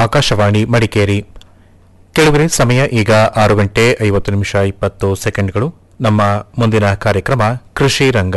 ಆಕಾಶವಾಣಿ ಮಡಿಕೇರಿ ಕೆಲವರೆ ಸಮಯ ಈಗ ಆರು ಗಂಟೆ ಐವತ್ತು ನಿಮಿಷ ಇಪ್ಪತ್ತು ಸೆಕೆಂಡ್ಗಳು ನಮ್ಮ ಮುಂದಿನ ಕಾರ್ಯಕ್ರಮ ಕೃಷಿ ರಂಗ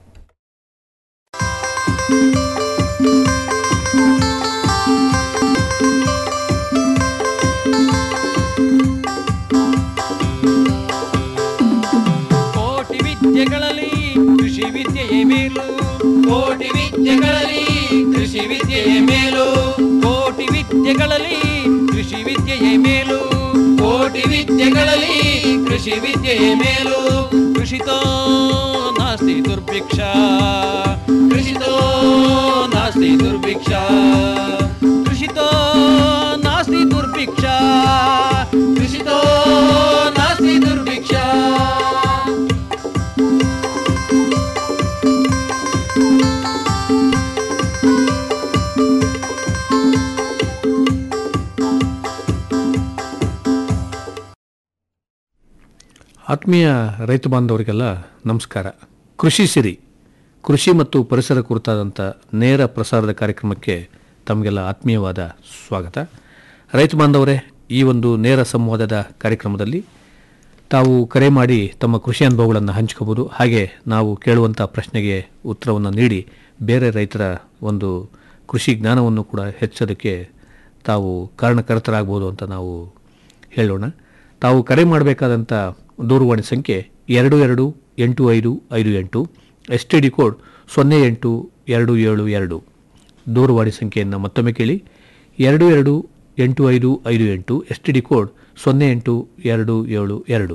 ಕೋಟಿ ವಿದ್ಯೆಗಳಲ್ಲಿ ಕೃಷಿ ವಿದ್ಯೆಯೇ ಮೇಲು ಕೋಟಿ ವಿದ್ಯೆಗಳಲ್ಲಿ ಕೃಷಿ ವಿದ್ಯೆಯೇ ಮೇಲು ಕೋಟಿ ವಿದ್ಯೆಗಳಲ್ಲಿ ಕೃಷಿ ವಿದ್ಯೆಯೇ ಮೇಲು ಕೋಟಿ ವಿದ್ಯೆಗಳಲ್ಲಿ ಕೃಷಿ ವಿದ್ಯೆಯೇ ಮೇಲು ಕೃಷಿತೋ ನಾಸ್ತಿ ದುರ್ಭಿಕ್ಷ ಕೃಷಿತೋ ನಾಸ್ತಿ ದುರ್ಭಿಕ್ಷ ಕೃಷಿತೋ ನಾಸ್ತಿ ದುರ್ಭಿಕ್ಷ ಕೃಷಿತೋ ನಾಸ್ತಿ ದುರ್ಭಿಕ್ಷ ಆತ್ಮೀಯ ರೈತ ಬಾಂಧವರಿಗೆಲ್ಲ ನಮಸ್ಕಾರ ಕೃಷಿ ಸಿರಿ ಕೃಷಿ ಮತ್ತು ಪರಿಸರ ಕುರಿತಾದಂಥ ನೇರ ಪ್ರಸಾರದ ಕಾರ್ಯಕ್ರಮಕ್ಕೆ ತಮಗೆಲ್ಲ ಆತ್ಮೀಯವಾದ ಸ್ವಾಗತ ರೈತ ಬಾಂಧವರೇ ಈ ಒಂದು ನೇರ ಸಂವಾದದ ಕಾರ್ಯಕ್ರಮದಲ್ಲಿ ತಾವು ಕರೆ ಮಾಡಿ ತಮ್ಮ ಕೃಷಿ ಅನುಭವಗಳನ್ನು ಹಂಚ್ಕೋಬೋದು ಹಾಗೆ ನಾವು ಕೇಳುವಂಥ ಪ್ರಶ್ನೆಗೆ ಉತ್ತರವನ್ನು ನೀಡಿ ಬೇರೆ ರೈತರ ಒಂದು ಕೃಷಿ ಜ್ಞಾನವನ್ನು ಕೂಡ ಹೆಚ್ಚೋದಕ್ಕೆ ತಾವು ಕಾರಣಕರ್ತರಾಗ್ಬೋದು ಅಂತ ನಾವು ಹೇಳೋಣ ತಾವು ಕರೆ ಮಾಡಬೇಕಾದಂಥ ದೂರವಾಣಿ ಸಂಖ್ಯೆ ಎರಡು ಎರಡು ಎಂಟು ಐದು ಐದು ಎಂಟು ಎಸ್ ಟಿ ಡಿ ಕೋಡ್ ಸೊನ್ನೆ ಎಂಟು ಎರಡು ಏಳು ಎರಡು ದೂರವಾಣಿ ಸಂಖ್ಯೆಯನ್ನು ಮತ್ತೊಮ್ಮೆ ಕೇಳಿ ಎರಡು ಎರಡು ಎಂಟು ಐದು ಐದು ಎಂಟು ಎಸ್ ಟಿ ಡಿ ಕೋಡ್ ಸೊನ್ನೆ ಎಂಟು ಎರಡು ಏಳು ಎರಡು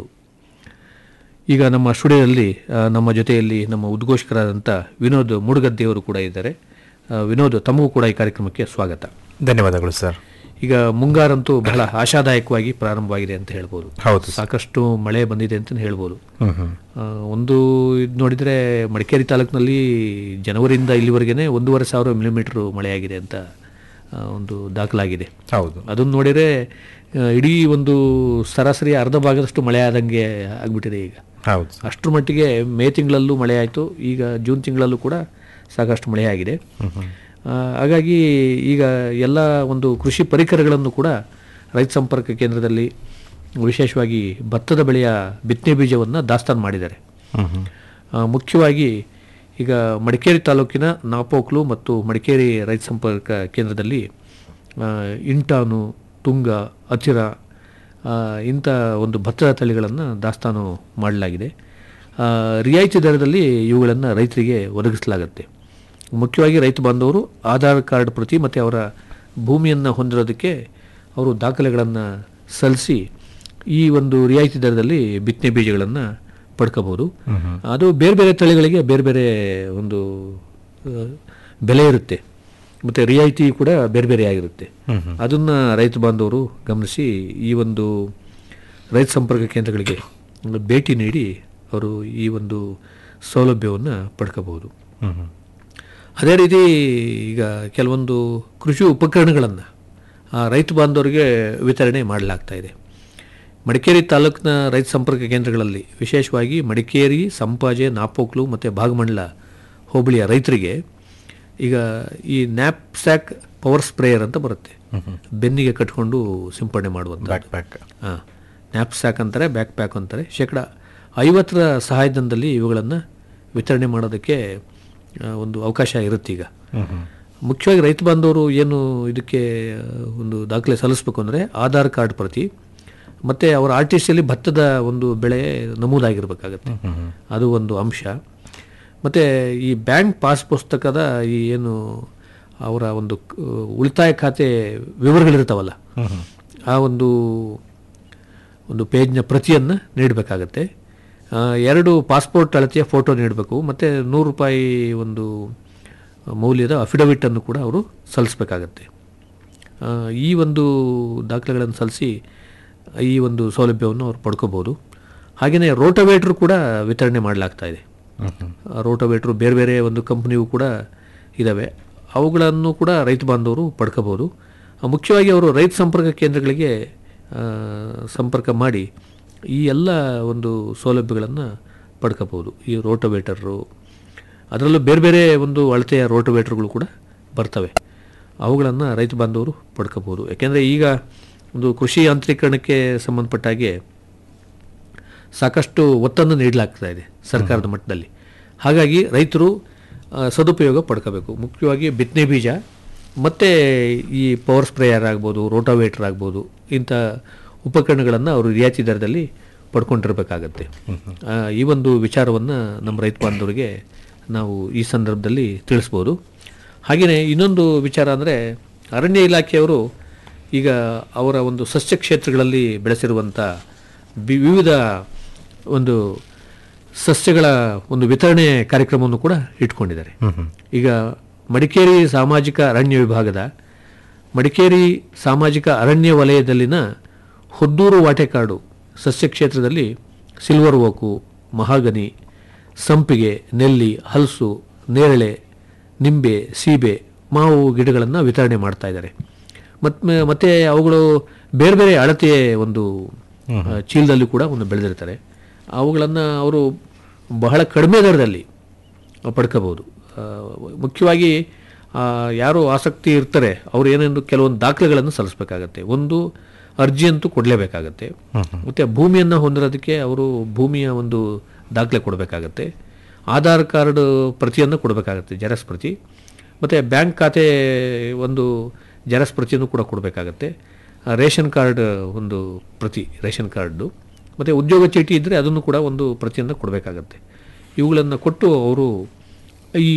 ಈಗ ನಮ್ಮ ಸ್ಟುಡಿಯೋದಲ್ಲಿ ಆ, ನಮ್ಮ ಜೊತೆಯಲ್ಲಿ ನಮ್ಮ ಉದ್ಘೋಷಕರಾದಂಥ ವಿನೋದ್ ಮುಡುಗದ್ದೆಯವರು ಕೂಡ ಇದ್ದಾರೆ ಆ, ವಿನೋದ್ ತಮಗೂ ಕೂಡ ಈ ಕಾರ್ಯಕ್ರಮಕ್ಕೆ ಸ್ವಾಗತ ಧನ್ಯವಾದಗಳು ಸರ್ ಈಗ ಮುಂಗಾರಂತೂ ಬಹಳ ಆಶಾದಾಯಕವಾಗಿ ಪ್ರಾರಂಭವಾಗಿದೆ ಅಂತ ಹೇಳ್ಬೋದು ಹೌದು ಸಾಕಷ್ಟು ಮಳೆ ಬಂದಿದೆ ಅಂತ ಹೇಳ್ಬೋದು ಹ್ಮ್ ಹ್ಮ್ ಆ, ಒಂದು ಇದು ನೋಡಿದರೆ ಮಡಿಕೇರಿ ತಾಲೂಕಿನಲ್ಲಿ ಜನವರಿಯಿಂದ ಇಲ್ಲಿವರೆಗೆ ಒಂದೂವರೆ ಸಾವಿರ ಮಿಲಿಮೀಟ್ರ್ ಮಳೆಯಾಗಿದೆ ಅಂತ ಆ, ಒಂದು ದಾಖಲಾಗಿದೆ ಹೌದು ಅದನ್ನು ನೋಡಿದರೆ ಆ, ಇಡೀ ಒಂದು ಸರಾಸರಿ ಅರ್ಧ ಭಾಗದಷ್ಟು ಮಳೆ ಆದಂಗೆ ಆಗಿಬಿಟ್ಟಿದೆ ಈಗ ಹೌದು ಸರ್. ಅಷ್ಟರ ಮಟ್ಟಿಗೆ ಮೇ ತಿಂಗಳಲ್ಲೂ ಮಳೆ ಆಯಿತು ಈಗ ಜೂನ್ ತಿಂಗಳಲ್ಲೂ ಕೂಡ ಸಾಕಷ್ಟು ಮಳೆ ಆಗಿದೆ ಆ, ಹಾಗಾಗಿ ಈಗ ಎಲ್ಲ ಒಂದು ಕೃಷಿ ಪರಿಕರಗಳನ್ನು ಕೂಡ ರೈತ ಸಂಪರ್ಕ ಕೇಂದ್ರದಲ್ಲಿ ವಿಶೇಷವಾಗಿ ಭತ್ತದ ಬೆಳೆಯ ಬಿತ್ತನೆ ಬೀಜವನ್ನು ದಾಸ್ತಾನು ಮಾಡಿದ್ದಾರೆ ಹ್ಮ್ ಹ್ಮ್ ಆ, ಮುಖ್ಯವಾಗಿ ಈಗ ಮಡಿಕೇರಿ ತಾಲೂಕಿನ ನಾಪೋಕ್ಲು ಮತ್ತು ಮಡಿಕೇರಿ ರೈತ ಸಂಪರ್ಕ ಕೇಂದ್ರದಲ್ಲಿ ಆ, ಇಂಟಾನು ತುಂಗ ಅತಿರ ಆ, ಇಂಥ ಒಂದು ಭತ್ತದ ತಳಿಗಳನ್ನು ದಾಸ್ತಾನು ಮಾಡಲಾಗಿದೆ ಆ, ರಿಯಾಯಿತಿ ದರದಲ್ಲಿ ಇವುಗಳನ್ನು ರೈತರಿಗೆ ಒದಗಿಸಲಾಗುತ್ತೆ ಮುಖ್ಯವಾಗಿ ರೈತ ಬಾಂಧವರು ಆಧಾರ್ ಕಾರ್ಡ್ ಪ್ರತಿ ಮತ್ತು ಅವರ ಭೂಮಿಯನ್ನು ಹೊಂದಿರೋದಕ್ಕೆ ಅವರು ದಾಖಲೆಗಳನ್ನು ಸಲ್ಲಿಸಿ ಈ ಒಂದು ರಿಯಾಯಿತಿ ದರದಲ್ಲಿ ಬಿತ್ತನೆ ಬೀಜಗಳನ್ನು ಪಡ್ಕೋಬೋದು ಅದು ಬೇರೆ ಬೇರೆ ತಳಿಗಳಿಗೆ ಬೇರೆ ಬೇರೆ ಒಂದು ಆ, ಬೆಲೆ ಇರುತ್ತೆ ಮತ್ತು ರಿಯಾಯಿತಿ ಕೂಡ ಬೇರೆ ಬೇರೆ ಆಗಿರುತ್ತೆ ಅದನ್ನು ರೈತ ಬಾಂಧವರು ಗಮನಿಸಿ ಈ ಒಂದು ರೈತ ಸಂಪರ್ಕ ಕೇಂದ್ರಗಳಿಗೆ ಭೇಟಿ ನೀಡಿ ಅವರು ಈ ಒಂದು ಸೌಲಭ್ಯವನ್ನು ಪಡ್ಕೋಬಹುದು ಹ್ಮ್ ಹ್ಮ್ ಅದೇ ರೀತಿ ಈಗ ಕೆಲವೊಂದು ಕೃಷಿ ಉಪಕರಣಗಳನ್ನು ರೈತ ಬಾಂಧವರಿಗೆ ವಿತರಣೆ ಮಾಡಲಾಗ್ತಾ ಇದೆ ಮಡಿಕೇರಿ ತಾಲೂಕಿನ ರೈತ ಸಂಪರ್ಕ ಕೇಂದ್ರಗಳಲ್ಲಿ ವಿಶೇಷವಾಗಿ ಮಡಿಕೇರಿ ಸಂಪಾಜೆ ನಾಪೋಕ್ಲು ಮತ್ತು ಭಾಗಮಂಡಲ ಹೋಬಳಿಯ ರೈತರಿಗೆ ಈಗ ಈ ನ್ಯಾಪ್ ಸ್ಯಾಕ್ ಪವರ್ ಸ್ಪ್ರೇಯರ್ ಅಂತ ಬರುತ್ತೆ ಬೆನ್ನಿಗೆ ಕಟ್ಕೊಂಡು ಸಿಂಪಡಣೆ ಮಾಡುವಂಥ ಬ್ಯಾಕ್ ಪ್ಯಾಕ್ ಹಾಂ ನ್ಯಾಪ್ ಸ್ಯಾಕ್ ಅಂತಾರೆ ಬ್ಯಾಕ್ ಪ್ಯಾಕ್ ಅಂತಾರೆ ಶೇಕಡ ಐವತ್ತರ ಸಹಾಯಧನದಲ್ಲಿ ಇವುಗಳನ್ನು ವಿತರಣೆ ಮಾಡೋದಕ್ಕೆ ಆ, ಒಂದು ಅವಕಾಶ ಇರುತ್ತೆ ಈಗ ಹ್ಮ್ ಹ್ಮ್ ಮುಖ್ಯವಾಗಿ ರೈತ ಬಾಂಧವರು ಏನು ಇದಕ್ಕೆ ಆ, ಒಂದು ದಾಖಲೆ ಸಲ್ಲಿಸಬೇಕು ಅಂದರೆ ಆಧಾರ್ ಕಾರ್ಡ್ ಪ್ರತಿ ಮತ್ತು ಅವರ ಆರ್ ಟಿ ಸಿಯಲ್ಲಿ ಭತ್ತದ ಒಂದು ಬೆಳೆ ನಮೂದಾಗಿರ್ಬೇಕಾಗತ್ತೆ ಅದು ಒಂದು ಅಂಶ ಮತ್ತು ಈ ಬ್ಯಾಂಕ್ ಪಾಸ್ ಪುಸ್ತಕದ ಈ ಏನು ಅವರ ಒಂದು ಕ- ಉಳಿತಾಯ ಖಾತೆ ವಿವರಗಳಿರ್ತಾವಲ್ಲ ಆ ಒಂದು ಒಂದು ಪೇಜ್ನ ಪ್ರತಿಯನ್ನು ನೀಡಬೇಕಾಗತ್ತೆ ಆ, ಎರಡು ಪಾಸ್ಪೋರ್ಟ್ ಅಳತೆಯ ಫೋಟೋ ನೀಡಬೇಕು ಮತ್ತು ನೂರು ರೂಪಾಯಿ ಒಂದು ಮೌಲ್ಯದ ಅಫಿಡವಿಟನ್ನು ಕೂಡ ಅವರು ಸಲ್ಲಿಸಬೇಕಾಗತ್ತೆ ಆ, ಈ ಒಂದು ದಾಖಲೆಗಳನ್ನು ಸಲ್ಲಿಸಿ ಈ ಒಂದು ಸೌಲಭ್ಯವನ್ನು ಅವರು ಪಡ್ಕೋಬೋದು ಹಾಗೆಯೇ ರೋಟೋವೇಟ್ರ್ ಕೂಡ ವಿತರಣೆ ಮಾಡಲಾಗ್ತಾ ಇದೆ ಆ ರೋಟೋವೇಟ್ರು ಬೇರೆ ಬೇರೆ ಒಂದು ಕಂಪ್ನಿಯು ಕೂಡ ಇದ್ದಾವೆ ಅವುಗಳನ್ನು ಕೂಡ ರೈತ ಬಾಂಧವರು ಪಡ್ಕೋಬೋದು ಆ, ಮುಖ್ಯವಾಗಿ ಅವರು ರೈತ ಸಂಪರ್ಕ ಕೇಂದ್ರಗಳಿಗೆ ಆ, ಸಂಪರ್ಕ ಮಾಡಿ ಈ ಎಲ್ಲ ಒಂದು ಸೌಲಭ್ಯಗಳನ್ನು ಪಡ್ಕೋಬೋದು ಈ ರೋಟೋವೇಟರು ಅದರಲ್ಲೂ ಬೇರೆ ಬೇರೆ ಒಂದು ಅಳತೆಯ ರೋಟೋವೇಟ್ರುಗಳು ಕೂಡ ಬರ್ತವೆ ಅವುಗಳನ್ನು ರೈತ ಬಾಂಧವರು ಪಡ್ಕೋಬೋದು ಯಾಕೆಂದರೆ ಈಗ ಒಂದು ಕೃಷಿ ಯಾಂತ್ರೀಕರಣಕ್ಕೆ ಸಂಬಂಧಪಟ್ಟ ಹಾಗೆ ಸಾಕಷ್ಟು ಒತ್ತನ್ನು ನೀಡಲಾಗ್ತಾ ಇದೆ ಸರ್ಕಾರದ ಮಟ್ಟದಲ್ಲಿ ಹಾಗಾಗಿ ರೈತರು ಆ, ಸದುಪಯೋಗ ಪಡ್ಕೋಬೇಕು ಮುಖ್ಯವಾಗಿ ಬಿತ್ತನೆ ಬೀಜ ಮತ್ತು ಈ ಪವರ್ ಸ್ಪ್ರೇಯರ್ ಆಗ್ಬೋದು ರೋಟಾವೇಟರ್ ಆಗ್ಬೋದು ಇಂಥ ಉಪಕರಣಗಳನ್ನು ಅವರು ರಿಯಾಯಿತಿ ದರದಲ್ಲಿ ಪಡ್ಕೊಂಡಿರ್ಬೇಕಾಗತ್ತೆ ಆ, ಈ ಒಂದು ವಿಚಾರವನ್ನು ನಮ್ಮ ರೈತ ಬಾಂಧವರಿಗೆ ನಾವು ಈ ಸಂದರ್ಭದಲ್ಲಿ ತಿಳಿಸ್ಬೋದು ಹಾಗೆಯೇ ಇನ್ನೊಂದು ವಿಚಾರ ಅಂದರೆ ಅರಣ್ಯ ಇಲಾಖೆಯವರು ಈಗ ಅವರ ಒಂದು ಸಸ್ಯ ಕ್ಷೇತ್ರಗಳಲ್ಲಿ ಬೆಳೆಸಿರುವಂಥ ಬಿ- ವಿವಿಧ ಒಂದು ಸಸ್ಯಗಳ ಒಂದು ವಿತರಣೆ ಕಾರ್ಯಕ್ರಮವನ್ನು ಕೂಡ ಇಟ್ಕೊಂಡಿದ್ದಾರೆ ಈಗ ಮಡಿಕೇರಿ ಸಾಮಾಜಿಕ ಅರಣ್ಯ ವಿಭಾಗದ ಮಡಿಕೇರಿ ಸಾಮಾಜಿಕ ಅರಣ್ಯ ವಲಯದಲ್ಲಿನ ಹೊದ್ದೂರು ವಾಟೆಕಾಡು ಸಸ್ಯ ಕ್ಷೇತ್ರದಲ್ಲಿ ಸಿಲ್ವರ್ ಓಕು ಮಹಾಗನಿ ಸಂಪಿಗೆ ನೆಲ್ಲಿ ಹಲಸು ನೇರಳೆ ನಿಂಬೆ ಸೀಬೆ ಮಾವು ಗಿಡಗಳನ್ನು ವಿತರಣೆ ಮಾಡ್ತಾ ಇದ್ದಾರೆ ಮತ್ತು ಮತ್ತೆ ಅವುಗಳು ಬೇರೆ ಬೇರೆ ಅಳತೆಯ ಒಂದು ಆ, ಚೀಲದಲ್ಲಿ ಕೂಡ ಒಂದು ಬೆಳೆದಿರ್ತಾರೆ ಅವುಗಳನ್ನು ಅವರು ಬಹಳ ಕಡಿಮೆ ದರದಲ್ಲಿ ಪಡ್ಕೋಬಹುದು ಆ, ಮುಖ್ಯವಾಗಿ ಆ, ಯಾರು ಆಸಕ್ತಿ ಇರ್ತಾರೆ ಅವ್ರು ಏನೇನು ಕೆಲವೊಂದು ದಾಖಲೆಗಳನ್ನು ಸಲ್ಲಿಸಬೇಕಾಗತ್ತೆ ಒಂದು ಅರ್ಜಿ ಅಂತೂ ಕೊಡಲೇಬೇಕಾಗತ್ತೆ ಮತ್ತು ಭೂಮಿಯನ್ನು ಹೊಂದಿರೋದಕ್ಕೆ ಅವರು ಭೂಮಿಯ ಒಂದು ದಾಖಲೆ ಕೊಡಬೇಕಾಗತ್ತೆ ಆಧಾರ್ ಕಾರ್ಡ್ ಪ್ರತಿಯನ್ನು ಕೊಡಬೇಕಾಗತ್ತೆ ಜೆರಾಕ್ಸ್ ಪ್ರತಿ ಮತ್ತು ಬ್ಯಾಂಕ್ ಖಾತೆ ಒಂದು ಜೆರಾಕ್ಸ್ ಪ್ರತಿಯನ್ನು ಕೂಡ ಕೊಡಬೇಕಾಗತ್ತೆ ಆ, ರೇಷನ್ ಕಾರ್ಡ್ ಒಂದು ಪ್ರತಿ ರೇಷನ್ ಕಾರ್ಡು ಮತ್ತು ಉದ್ಯೋಗ ಚೀಟಿ ಇದ್ದರೆ ಅದನ್ನು ಕೂಡ ಒಂದು ಪ್ರತಿಯನ್ನು ಕೊಡಬೇಕಾಗತ್ತೆ ಇವುಗಳನ್ನು ಕೊಟ್ಟು ಅವರು ಈ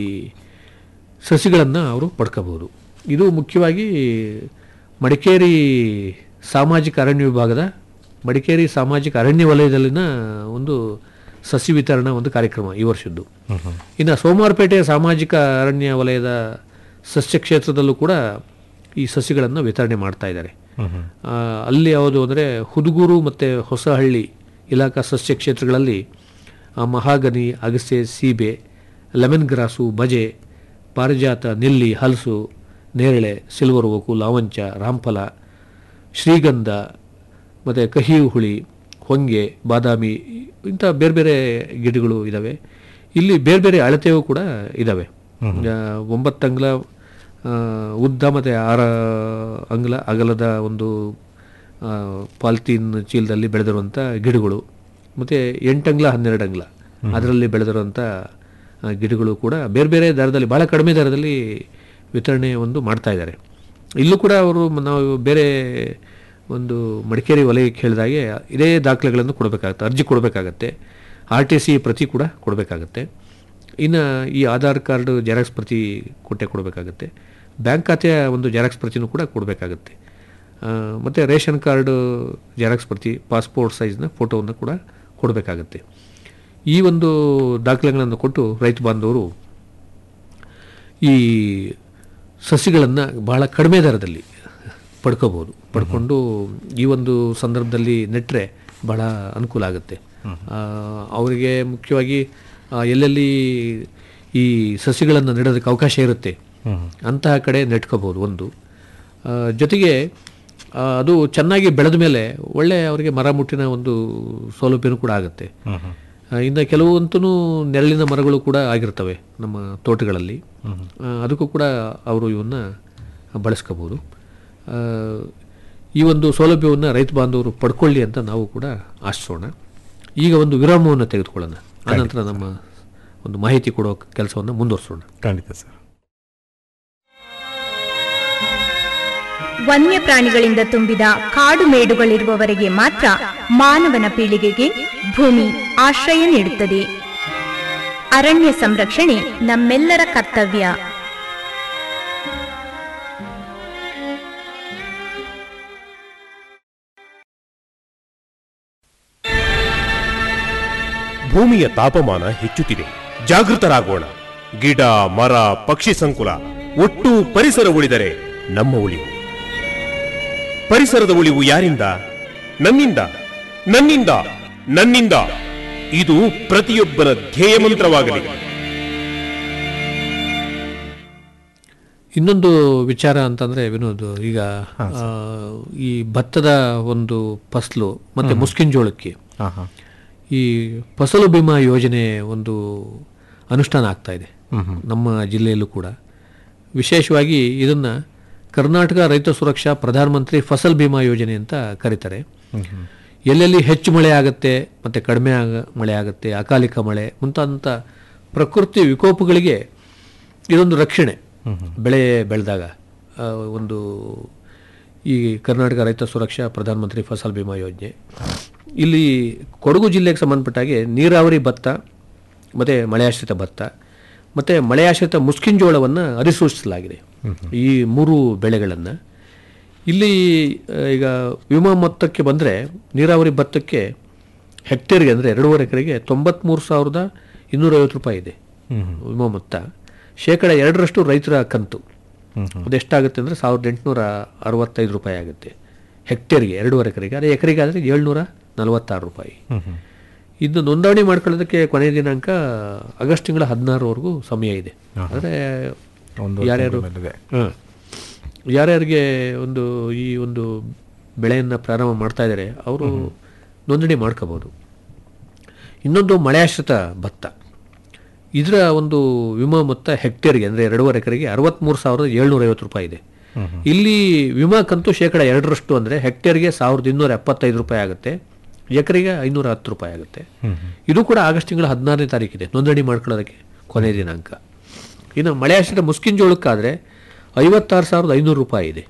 ಸಸಿಗಳನ್ನು ಅವರು ಪಡ್ಕೋಬಹುದು ಇದು ಮುಖ್ಯವಾಗಿ ಮಡಿಕೇರಿ ಸಾಮಾಜಿಕ ಅರಣ್ಯ ವಿಭಾಗದ ಮಡಿಕೇರಿ ಸಾಮಾಜಿಕ ಅರಣ್ಯ ವಲಯದಲ್ಲಿನ ಒಂದು ಸಸಿ ವಿತರಣಾ ಒಂದು ಕಾರ್ಯಕ್ರಮ ಈ ವರ್ಷದ್ದು ಇನ್ನು ಸೋಮವಾರಪೇಟೆ ಸಾಮಾಜಿಕ ಅರಣ್ಯ ವಲಯದ ಸಸ್ಯ ಕ್ಷೇತ್ರದಲ್ಲೂ ಕೂಡ ಈ ಸಸಿಗಳನ್ನು ವಿತರಣೆ ಮಾಡ್ತಾ ಇದ್ದಾರೆ ಆ, ಅಲ್ಲಿ ಯಾವುದು ಅಂದರೆ ಹುದುಗೂರು ಮತ್ತು ಹೊಸಹಳ್ಳಿ ಇಲಾಖಾ ಸಸ್ಯ ಕ್ಷೇತ್ರಗಳಲ್ಲಿ ಆ, ಮಹಾಗನಿ ಅಗಸೆ ಸೀಬೆ ಲೆಮನ್ ಗ್ರಾಸು ಬಜೆ ಪಾರಿಜಾತ ನೆಲ್ಲಿ ಹಲಸು ನೇರಳೆ ಸಿಲ್ವರ್ ಓಕು ಲಾವಂಚ ರಾಂಫಲ ಶ್ರೀಗಂಧ ಮತ್ತು ಕಹಿ ಹುಳಿ ಹೊಂಗೆ ಬಾದಾಮಿ ಇಂಥ ಬೇರೆ ಬೇರೆ ಗಿಡಗಳು ಇದ್ದಾವೆ ಇಲ್ಲಿ ಬೇರೆ ಬೇರೆ ಅಳತೆಯೂ ಕೂಡ ಇದ್ದಾವೆ ಆ, ಒಂಬತ್ತು ಅಂಗ್ಲ ಆ, ಉದ್ದ ಮತ್ತು ಆರ ಅಂಗ್ಲ ಅಗಲದ ಒಂದು ಆ, ಪಾಲಿಥೀನ್ ಚೀಲದಲ್ಲಿ ಬೆಳೆದಿರುವಂಥ ಗಿಡಗಳು ಮತ್ತು ಎಂಟಂಗ್ಲ ಹನ್ನೆರಡು ಅಂಗ್ಲ ಅದರಲ್ಲಿ ಬೆಳೆದಿರುವಂಥ ಆ, ಗಿಡಗಳು ಕೂಡ ಬೇರೆ ಬೇರೆ ದರದಲ್ಲಿ ಭಾಳ ಕಡಿಮೆ ದರದಲ್ಲಿ ವಿತರಣೆ ಒಂದು ಮಾಡ್ತಾ ಇದ್ದಾರೆ ಇಲ್ಲೂ ಕೂಡ ಅವರು ಮ- ನಾವು ಬೇರೆ ಒಂದು ಮಡಿಕೇರಿ ವಲಯಕ್ಕೆ ಹೇಳಿದಾಗೆ ಇದೇ ದಾಖಲೆಗಳನ್ನು ಕೊಡಬೇಕಾಗತ್ತೆ ಅರ್ಜಿ ಕೊಡಬೇಕಾಗತ್ತೆ ಆರ್ ಟಿ ಸಿ ಪ್ರತಿ ಕೂಡ ಕೊಡಬೇಕಾಗತ್ತೆ ಇನ್ನು ಈ ಆಧಾರ್ ಕಾರ್ಡ್ ಜೆರಾಕ್ಸ್ ಪ್ರತಿ ಕೊಟ್ಟೆ ಕೊಡಬೇಕಾಗತ್ತೆ ಬ್ಯಾಂಕ್ ಖಾತೆಯ ಒಂದು ಜೆರಾಕ್ಸ್ ಪ್ರತಿನೂ ಕೂಡ ಕೊಡಬೇಕಾಗತ್ತೆ ಮತ್ತು ರೇಷನ್ ಕಾರ್ಡ್ ಜೆರಾಕ್ಸ್ ಪ್ರತಿ ಪಾಸ್ಪೋರ್ಟ್ ಸೈಜ್ನ ಫೋಟೋವನ್ನು ಕೂಡ ಕೊಡಬೇಕಾಗತ್ತೆ ಈ ಒಂದು ದಾಖಲೆಗಳನ್ನು ಕೊಟ್ಟು ರೈತ ಬಾಂಧವರು ಈ ಸಸಿಗಳನ್ನು ಬಹಳ ಕಡಿಮೆ ದರದಲ್ಲಿ ಪಡ್ಕೋಬೋದು ಪಡ್ಕೊಂಡು ಈ ಒಂದು ಸಂದರ್ಭದಲ್ಲಿ ನೆಟ್ಟರೆ ಬಹಳ ಅನುಕೂಲ ಆಗುತ್ತೆ ಆ, ಅವರಿಗೆ ಮುಖ್ಯವಾಗಿ ಆ, ಎಲ್ಲೆಲ್ಲಿ ಈ ಸಸಿಗಳನ್ನು ನೆಡೋದಕ್ಕೆ ಅವಕಾಶ ಇರುತ್ತೆ ಅಂತಹ ಕಡೆ ನೆಟ್ಕೋಬೋದು ಒಂದು ಆ, ಜೊತೆಗೆ ಆ, ಅದು ಚೆನ್ನಾಗಿ ಬೆಳೆದ ಮೇಲೆ ಒಳ್ಳೆ ಅವರಿಗೆ ಮರ ಮುಟ್ಟಿನ ಒಂದು ಸೌಲಭ್ಯನೂ ಕೂಡ ಆಗುತ್ತೆ ಆ, ಇನ್ನು ಕೆಲವಂತೂ ನೆರಳಿನ ಮರಗಳು ಕೂಡ ಆಗಿರ್ತವೆ ನಮ್ಮ ತೋಟಗಳಲ್ಲಿ ಆ, ಅದಕ್ಕೂ ಕೂಡ ಅವರು ಇವನ್ನ ಬಳಸ್ಕೋಬೋದು ಆ, ಈ ಒಂದು ಸೌಲಭ್ಯವನ್ನು ರೈತ ಬಾಂಧವರು ಪಡ್ಕೊಳ್ಳಿ ಅಂತ ನಾವು ಕೂಡ ಆಶಿಸೋಣ ಈಗ ಒಂದು ವಿರಾಮವನ್ನು ತೆಗೆದುಕೊಳ್ಳೋಣ ಆನಂತರ ನಮ್ಮ ಒಂದು ಮಾಹಿತಿ ಕೊಡೋ ಕೆಲಸವನ್ನು ಮುಂದುವರಿಸೋಣ ಖಂಡಿತ ಸರ್ ವನ್ಯಪ್ರಾಣಿಗಳಿಂದ ತುಂಬಿದ ಕಾಡು ಮೇಡುಗಳಿರುವವರೆಗೆ ಮಾತ್ರ ಮಾನವನ ಪೀಳಿಗೆಗೆ ಭೂಮಿ ಆಶ್ರಯ ನೀಡುತ್ತದೆ ಅರಣ್ಯ ಸಂರಕ್ಷಣೆ ನಮ್ಮೆಲ್ಲರ ಕರ್ತವ್ಯ ಭೂಮಿಯ ತಾಪಮಾನ ಹೆಚ್ಚುತ್ತಿದೆ ಜಾಗೃತರಾಗೋಣ ಗಿಡ ಮರ ಪಕ್ಷಿ ಸಂಕುಲ ಒಟ್ಟು ಪರಿಸರ ಉಳಿದರೆ ನಮ್ಮ ಉಳಿವು ಪರಿಸರದ ಉಳಿವು ಯಾರಿಂದ ನನ್ನಿಂದ ನನ್ನಿಂದ ನನ್ನಿಂದ ಇದು ಪ್ರತಿಯೊಬ್ಬರ ಧ್ಯೇಯ ಮಂತ್ರವಾಗಲಿ ಇನ್ನೊಂದು ವಿಚಾರ ಅಂತಂದ್ರೆ ವಿನೋದ್ ಈಗ ಆ, ಈ ಭತ್ತದ ಒಂದು ಫಸಲು ಮತ್ತೆ ಮುಸ್ಕಿನ ಜೋಳಕ್ಕೆ ಹಾಂ ಹಾಂ ಈ ಫಸಲು ಬಿಮಾ ಯೋಜನೆ ಒಂದು ಅನುಷ್ಠಾನ ಆಗ್ತಾ ಇದೆ ನಮ್ಮ ಜಿಲ್ಲೆಯಲ್ಲೂ ಕೂಡ ವಿಶೇಷವಾಗಿ ಇದನ್ನು ಕರ್ನಾಟಕ ರೈತ ಸುರಕ್ಷಾ ಪ್ರಧಾನಮಂತ್ರಿ ಫಸಲ್ ಬಿಮಾ ಯೋಜನೆ ಅಂತ ಕರೀತಾರೆ ಎಲ್ಲೆಲ್ಲಿ ಹೆಚ್ಚು ಮಳೆ ಆಗುತ್ತೆ ಮತ್ತು ಕಡಿಮೆ ಆಗ ಮಳೆ ಆಗುತ್ತೆ ಅಕಾಲಿಕ ಮಳೆ ಮುಂತಾದಂಥ ಪ್ರಕೃತಿ ವಿಕೋಪಗಳಿಗೆ ಇದೊಂದು ರಕ್ಷಣೆ ಬೆಳೆ ಬೆಳೆದಾಗ ಆ, ಒಂದು ಈ ಕರ್ನಾಟಕ ರೈತ ಸುರಕ್ಷಾ ಪ್ರಧಾನಮಂತ್ರಿ ಫಸಲ್ ಬಿಮಾ ಯೋಜನೆ ಇಲ್ಲಿ ಕೊಡಗು ಜಿಲ್ಲೆಗೆ ಸಂಬಂಧಪಟ್ಟ ಹಾಗೆ ನೀರಾವರಿ ಭತ್ತ ಮತ್ತು ಮಳೆಯಾಶ್ರಿತ ಭತ್ತ ಮತ್ತು ಮಳೆಯಾಶ್ರಿತ ಮುಸ್ಕಿನ್ ಜೋಳವನ್ನು ಅಧಿಸೂಚಿಸಲಾಗಿದೆ ಈ ಮೂರು ಬೆಳೆಗಳನ್ನು ಇಲ್ಲಿ ಆ, ಈಗ ವಿಮಾ ಮೊತ್ತಕ್ಕೆ ಬಂದರೆ ನೀರಾವರಿ ಭತ್ತಕ್ಕೆ ಹೆಕ್ಟೇರ್ಗೆ ಅಂದರೆ ಎರಡೂವರೆ ಎಕರೆಗೆ ತೊಂಬತ್ಮೂರು ಸಾವಿರದ ಇನ್ನೂರೈವತ್ತು ರೂಪಾಯಿ ಇದೆ ವಿಮಾ ಮೊತ್ತ ಶೇಕಡ ಎರಡರಷ್ಟು ರೈತರ ಕಂತು ಅದೆಷ್ಟಾಗುತ್ತೆ ಅಂದರೆ ಸಾವಿರದ ಎಂಟುನೂರ ಅರವತ್ತೈದು ರೂಪಾಯಿ ಆಗುತ್ತೆ ಹೆಕ್ಟೇರ್ಗೆ ಎರಡೂವರೆ ಎಕರೆಗೆ ಅದೇ ಎಕರೆಗೆ ಆದರೆ ಏಳ್ನೂರ ನಲವತ್ತಾರು ರೂಪಾಯಿ ಇನ್ನು ನೋಂದಣಿ ಮಾಡ್ಕೊಳ್ಳೋದಕ್ಕೆ ಕೊನೆಯ ದಿನಾಂಕ ಆಗಸ್ಟ್ ತಿಂಗಳ ಹದಿನಾರವರೆಗೂ ಸಮಯ ಇದೆ ಅಂದರೆ ಒಂದು ಯಾರ್ಯಾರು ತಿಂಗಳ ಮೇಲಿದೆ. ಹಾಂ ಯಾರ್ಯಾರಿಗೆ ಒಂದು ಈ ಒಂದು ಬೆಳೆಯನ್ನು ಪ್ರಾರಂಭ ಮಾಡ್ತಾ ಇದ್ದಾರೆ ಅವರು ನೋಂದಣಿ ಮಾಡ್ಕೋಬೋದು ಇನ್ನೊಂದು ಮಳೆಯಾಶ್ರಿತ ಭತ್ತ ಇದರ ಒಂದು ವಿಮಾ ಮೊತ್ತ ಹೆಕ್ಟೇರ್ಗೆ ಅಂದರೆ ಎರಡೂವರೆ ಎಕರೆಗೆ ಅರವತ್ತ್ಮೂರು ಸಾವಿರದ ಏಳ್ನೂರ ಐವತ್ತು ರೂಪಾಯಿ ಇದೆ ಇಲ್ಲಿ ವಿಮಾ ಕಂತು ಶೇಕಡ ಎರಡರಷ್ಟು ಅಂದರೆ ಹೆಕ್ಟೇರ್ಗೆ ಸಾವಿರದ ಇನ್ನೂರ ಎಪ್ಪತ್ತೈದು ರೂಪಾಯಿ ಆಗುತ್ತೆ ಎಕರೆಗೆ ಐನೂರ ಹತ್ತು ರೂಪಾಯಿ ಆಗುತ್ತೆ ಇದು ಕೂಡ ಆಗಸ್ಟ್ ತಿಂಗಳ ಹದಿನಾರನೇ ತಾರೀಕಿದೆ ನೋಂದಣಿ ಮಾಡ್ಕೊಳ್ಳೋದಕ್ಕೆ ಕೊನೆಯ ದಿನಾಂಕ ಇನ್ನು ಮಳೆಯಾಶ್ರಿತ ಮುಸ್ಕಿನ್ ಜೋಳಕ್ಕಾದರೆ ಐವತ್ತಾರು ಸಾವಿರದ ಐನೂರು ರೂಪಾಯಿ ಇದೆ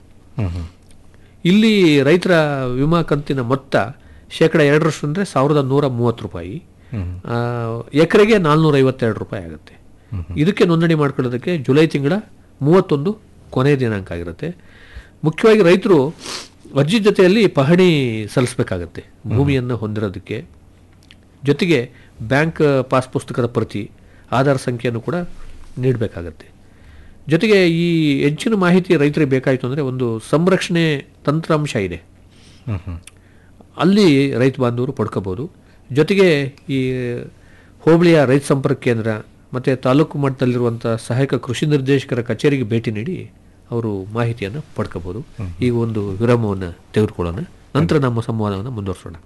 ಇಲ್ಲಿ ರೈತರ ವಿಮಾ ಕಂತಿನ ಮೊತ್ತ ಶೇಕಡ ಎರಡರಷ್ಟು ಅಂದರೆ ಸಾವಿರದ ನೂರ ಮೂವತ್ತು ರೂಪಾಯಿ ಆ, ಎಕರೆಗೆ ನಾಲ್ನೂರ ಐವತ್ತೆರಡು ರೂಪಾಯಿ ಆಗುತ್ತೆ ಇದಕ್ಕೆ ನೋಂದಣಿ ಮಾಡ್ಕೊಳ್ಳೋದಕ್ಕೆ ಜುಲೈ ತಿಂಗಳ ಮೂವತ್ತೊಂದು ಕೊನೆಯ ದಿನಾಂಕ ಆಗಿರುತ್ತೆ ಮುಖ್ಯವಾಗಿ ರೈತರು ಅರ್ಜಿ ಜೊತೆಯಲ್ಲಿ ಪಹಣಿ ಸಲ್ಲಿಸಬೇಕಾಗತ್ತೆ ಭೂಮಿಯನ್ನು ಹೊಂದಿರೋದಕ್ಕೆ ಜೊತೆಗೆ ಬ್ಯಾಂಕ್ ಪಾಸ್ ಪುಸ್ತಕದ ಪ್ರತಿ ಆಧಾರ್ ಸಂಖ್ಯೆಯನ್ನು ಕೂಡ ನೀಡಬೇಕಾಗತ್ತೆ ಜೊತೆಗೆ ಈ ಹೆಚ್ಚಿನ ಮಾಹಿತಿ ರೈತರಿಗೆ ಬೇಕಾಯಿತು ಅಂದರೆ ಒಂದು ಸಂರಕ್ಷಣೆ ತಂತ್ರಾಂಶ ಇದೆ ಅಲ್ಲಿ ರೈತ ಬಾಂಧವರು ಪಡ್ಕೋಬೋದು ಜೊತೆಗೆ ಈ ಹೋಬಳಿಯ ರೈತ ಸಂಪರ್ಕ ಕೇಂದ್ರ ಮತ್ತು ತಾಲೂಕು ಮಟ್ಟದಲ್ಲಿರುವಂಥ ಸಹಾಯಕ ಕೃಷಿ ನಿರ್ದೇಶಕರ ಕಚೇರಿಗೆ ಭೇಟಿ ನೀಡಿ ಅವರು ಮಾಹಿತಿಯನ್ನು ಪಡ್ಕೋಬೋದು ಈಗ ಒಂದು ವಿರಾಮವನ್ನು ತೆಗೆದುಕೊಳ್ಳೋಣ ನಂತರ ನಮ್ಮ ಸಂವಾದವನ್ನು ಮುಂದುವರಿಸೋಣ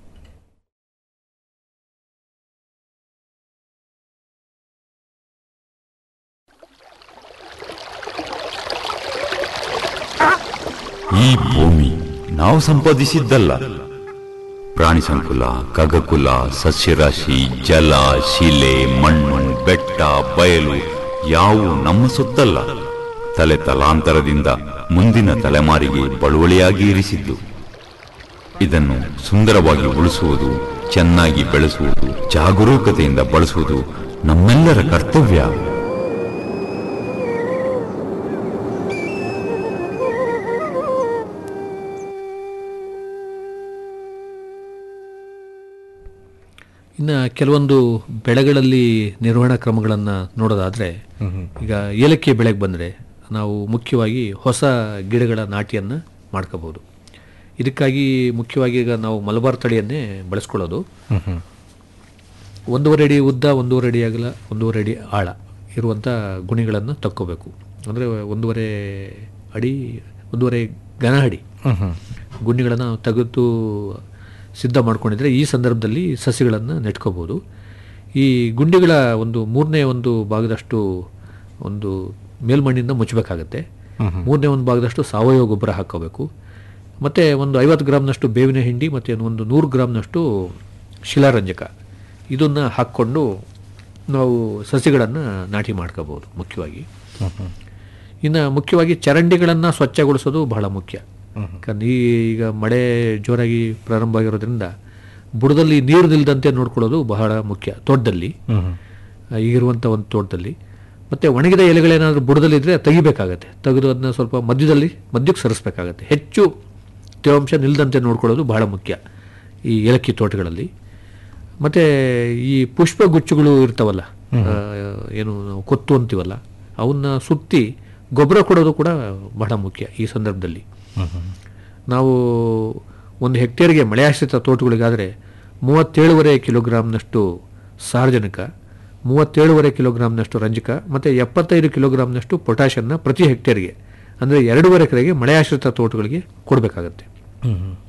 ಈ ಭೂಮಿ ನಾವು ಸಂಪಾದಿಸಿದ್ದಲ್ಲ ಪ್ರಾಣಿ ಸಂಕುಲ ಖಗಕುಲ ಸಸ್ಯರಾಶಿ ಜಲ ಶಿಲೆ ಮಣ್ಣು ಬೆಟ್ಟ ಬಯಲು ಯಾವು ನಮ್ಮ ಸೊತ್ತಲ್ಲ ತಲೆ ತಲಾಂತರದಿಂದ ಮುಂದಿನ ತಲೆಮಾರಿಗೆ ಬಳುವಳಿಯಾಗಿ ಇರಿಸಿದ್ದು ಇದನ್ನು ಸುಂದರವಾಗಿ ಉಳಿಸುವುದು ಚೆನ್ನಾಗಿ ಬೆಳೆಸುವುದು ಜಾಗರೂಕತೆಯಿಂದ ಬಳಸುವುದು ನಮ್ಮೆಲ್ಲರ ಕರ್ತವ್ಯ ಇನ್ನು ಕೆಲವೊಂದು ಬೆಳೆಗಳಲ್ಲಿ ನಿರ್ವಹಣಾ ಕ್ರಮಗಳನ್ನು ನೋಡೋದಾದರೆ ಈಗ ಏಲಕ್ಕಿ ಬೆಳೆಗೆ ಬಂದರೆ ನಾವು ಮುಖ್ಯವಾಗಿ ಹೊಸ ಗಿಡಗಳ ನಾಟಿಯನ್ನು ಮಾಡ್ಕೋಬೋದು ಇದಕ್ಕಾಗಿ ಮುಖ್ಯವಾಗಿ ಈಗ ನಾವು ಮಲಬಾರ್ ತಳಿಯನ್ನೇ ಬಳಸ್ಕೊಳ್ಳೋದು ಒಂದೂವರೆ ಅಡಿ ಉದ್ದ ಒಂದೂವರೆ ಅಡಿ ಅಗಲ ಒಂದೂವರೆ ಅಡಿ ಆಳ ಇರುವಂಥ ಗುಣಿಗಳನ್ನು ತಕ್ಕೋಬೇಕು ಅಂದರೆ ಒಂದೂವರೆ ಅಡಿ ಒಂದೂವರೆ ಘನ ಅಡಿ ಗುಂಡಿಗಳನ್ನು ತೆಗೆದು ಸಿದ್ಧ ಮಾಡ್ಕೊಂಡಿದ್ರೆ ಈ ಸಂದರ್ಭದಲ್ಲಿ ಸಸಿಗಳನ್ನು ನೆಟ್ಕೋಬೋದು ಈ ಗುಂಡಿಗಳ ಒಂದು ಮೂರನೇ ಒಂದು ಭಾಗದಷ್ಟು ಒಂದು ಮೇಲ್ಮಣ್ಣಿಂದ ಮುಚ್ಚಬೇಕಾಗತ್ತೆ ಮೂರನೇ ಒಂದು ಭಾಗದಷ್ಟು ಸಾವಯವ ಗೊಬ್ಬರ ಹಾಕ್ಕೋಬೇಕು ಮತ್ತು ಒಂದು ಐವತ್ತು ಗ್ರಾಮ್ನಷ್ಟು ಬೇವಿನ ಹಿಂಡಿ ಮತ್ತು ಒಂದು ನೂರು ಗ್ರಾಮ್ನಷ್ಟು ಶಿಲಾರಂಜಕ ಇದನ್ನು ಹಾಕ್ಕೊಂಡು ನಾವು ಸಸಿಗಳನ್ನು ನಾಟಿ ಮಾಡ್ಕೋಬೋದು ಮುಖ್ಯವಾಗಿ ಇನ್ನು ಮುಖ್ಯವಾಗಿ ಚರಂಡಿಗಳನ್ನು ಸ್ವಚ್ಛಗೊಳಿಸೋದು ಬಹಳ ಮುಖ್ಯ ಯಾಕಂದ್ರೆ ಈ ಈಗ ಮಳೆ ಜೋರಾಗಿ ಪ್ರಾರಂಭ ಆಗಿರೋದ್ರಿಂದ ಬುಡದಲ್ಲಿ ನೀರು ನಿಲ್ದಂತೆ ನೋಡ್ಕೊಳ್ಳೋದು ಬಹಳ ಮುಖ್ಯ ತೋಟದಲ್ಲಿ ಆ, ಈಗಿರುವಂಥ ಒಂದು ತೋಟದಲ್ಲಿ ಮತ್ತು ಒಣಗಿದ ಎಲೆಗಳೇನಾದರೂ ಬುಡದಲ್ಲಿದ್ದರೆ ತೆಗಿಬೇಕಾಗತ್ತೆ ತೆಗೆದು ಅದನ್ನ ಸ್ವಲ್ಪ ಮಧ್ಯದಲ್ಲಿ ಮಧ್ಯಕ್ಕೆ ಸರಿಸ್ಬೇಕಾಗತ್ತೆ ಹೆಚ್ಚು ತೇವಾಂಶ ನಿಲ್ದಂತೆ ನೋಡ್ಕೊಳ್ಳೋದು ಬಹಳ ಮುಖ್ಯ ಈ ಏಲಕ್ಕಿ ತೋಟಗಳಲ್ಲಿ ಮತ್ತು ಈ ಪುಷ್ಪಗುಚ್ಚುಗಳು ಇರ್ತಾವಲ್ಲ ಆ, ಏನು ನಾವು ಕೊತ್ತು ಅಂತೀವಲ್ಲ ಅವನ್ನ ಸುತ್ತಿ ಗೊಬ್ಬರ ಕೊಡೋದು ಕೂಡ ಬಹಳ ಮುಖ್ಯ ಈ ಸಂದರ್ಭದಲ್ಲಿ ನಾವು ಒಂದು ಹೆಕ್ಟೇರ್ಗೆ ಮಳೆಯಾಶ್ರಿತ ತೋಟಗಳಿಗಾದರೆ ಮೂವತ್ತೇಳುವರೆ ಕಿಲೋಗ್ರಾಮ್ನಷ್ಟು ಸಾರಜನಕ ಮೂವತ್ತೇಳುವರೆ ಕಿಲೋಗ್ರಾಮ್ನಷ್ಟು ರಂಜಕ ಮತ್ತು ಎಪ್ಪತ್ತೈದು ಕಿಲೋಗ್ರಾಮ್ನಷ್ಟು ಪೊಟ್ಯಾಷನ್ನ ಪ್ರತಿ ಹೆಕ್ಟೇರ್ಗೆ ಅಂದರೆ ಎರಡೂವರೆ ಎಕರೆಗೆ ಮಳೆಯಾಶ್ರಿತ ತೋಟಗಳಿಗೆ ಕೊಡಬೇಕಾಗತ್ತೆ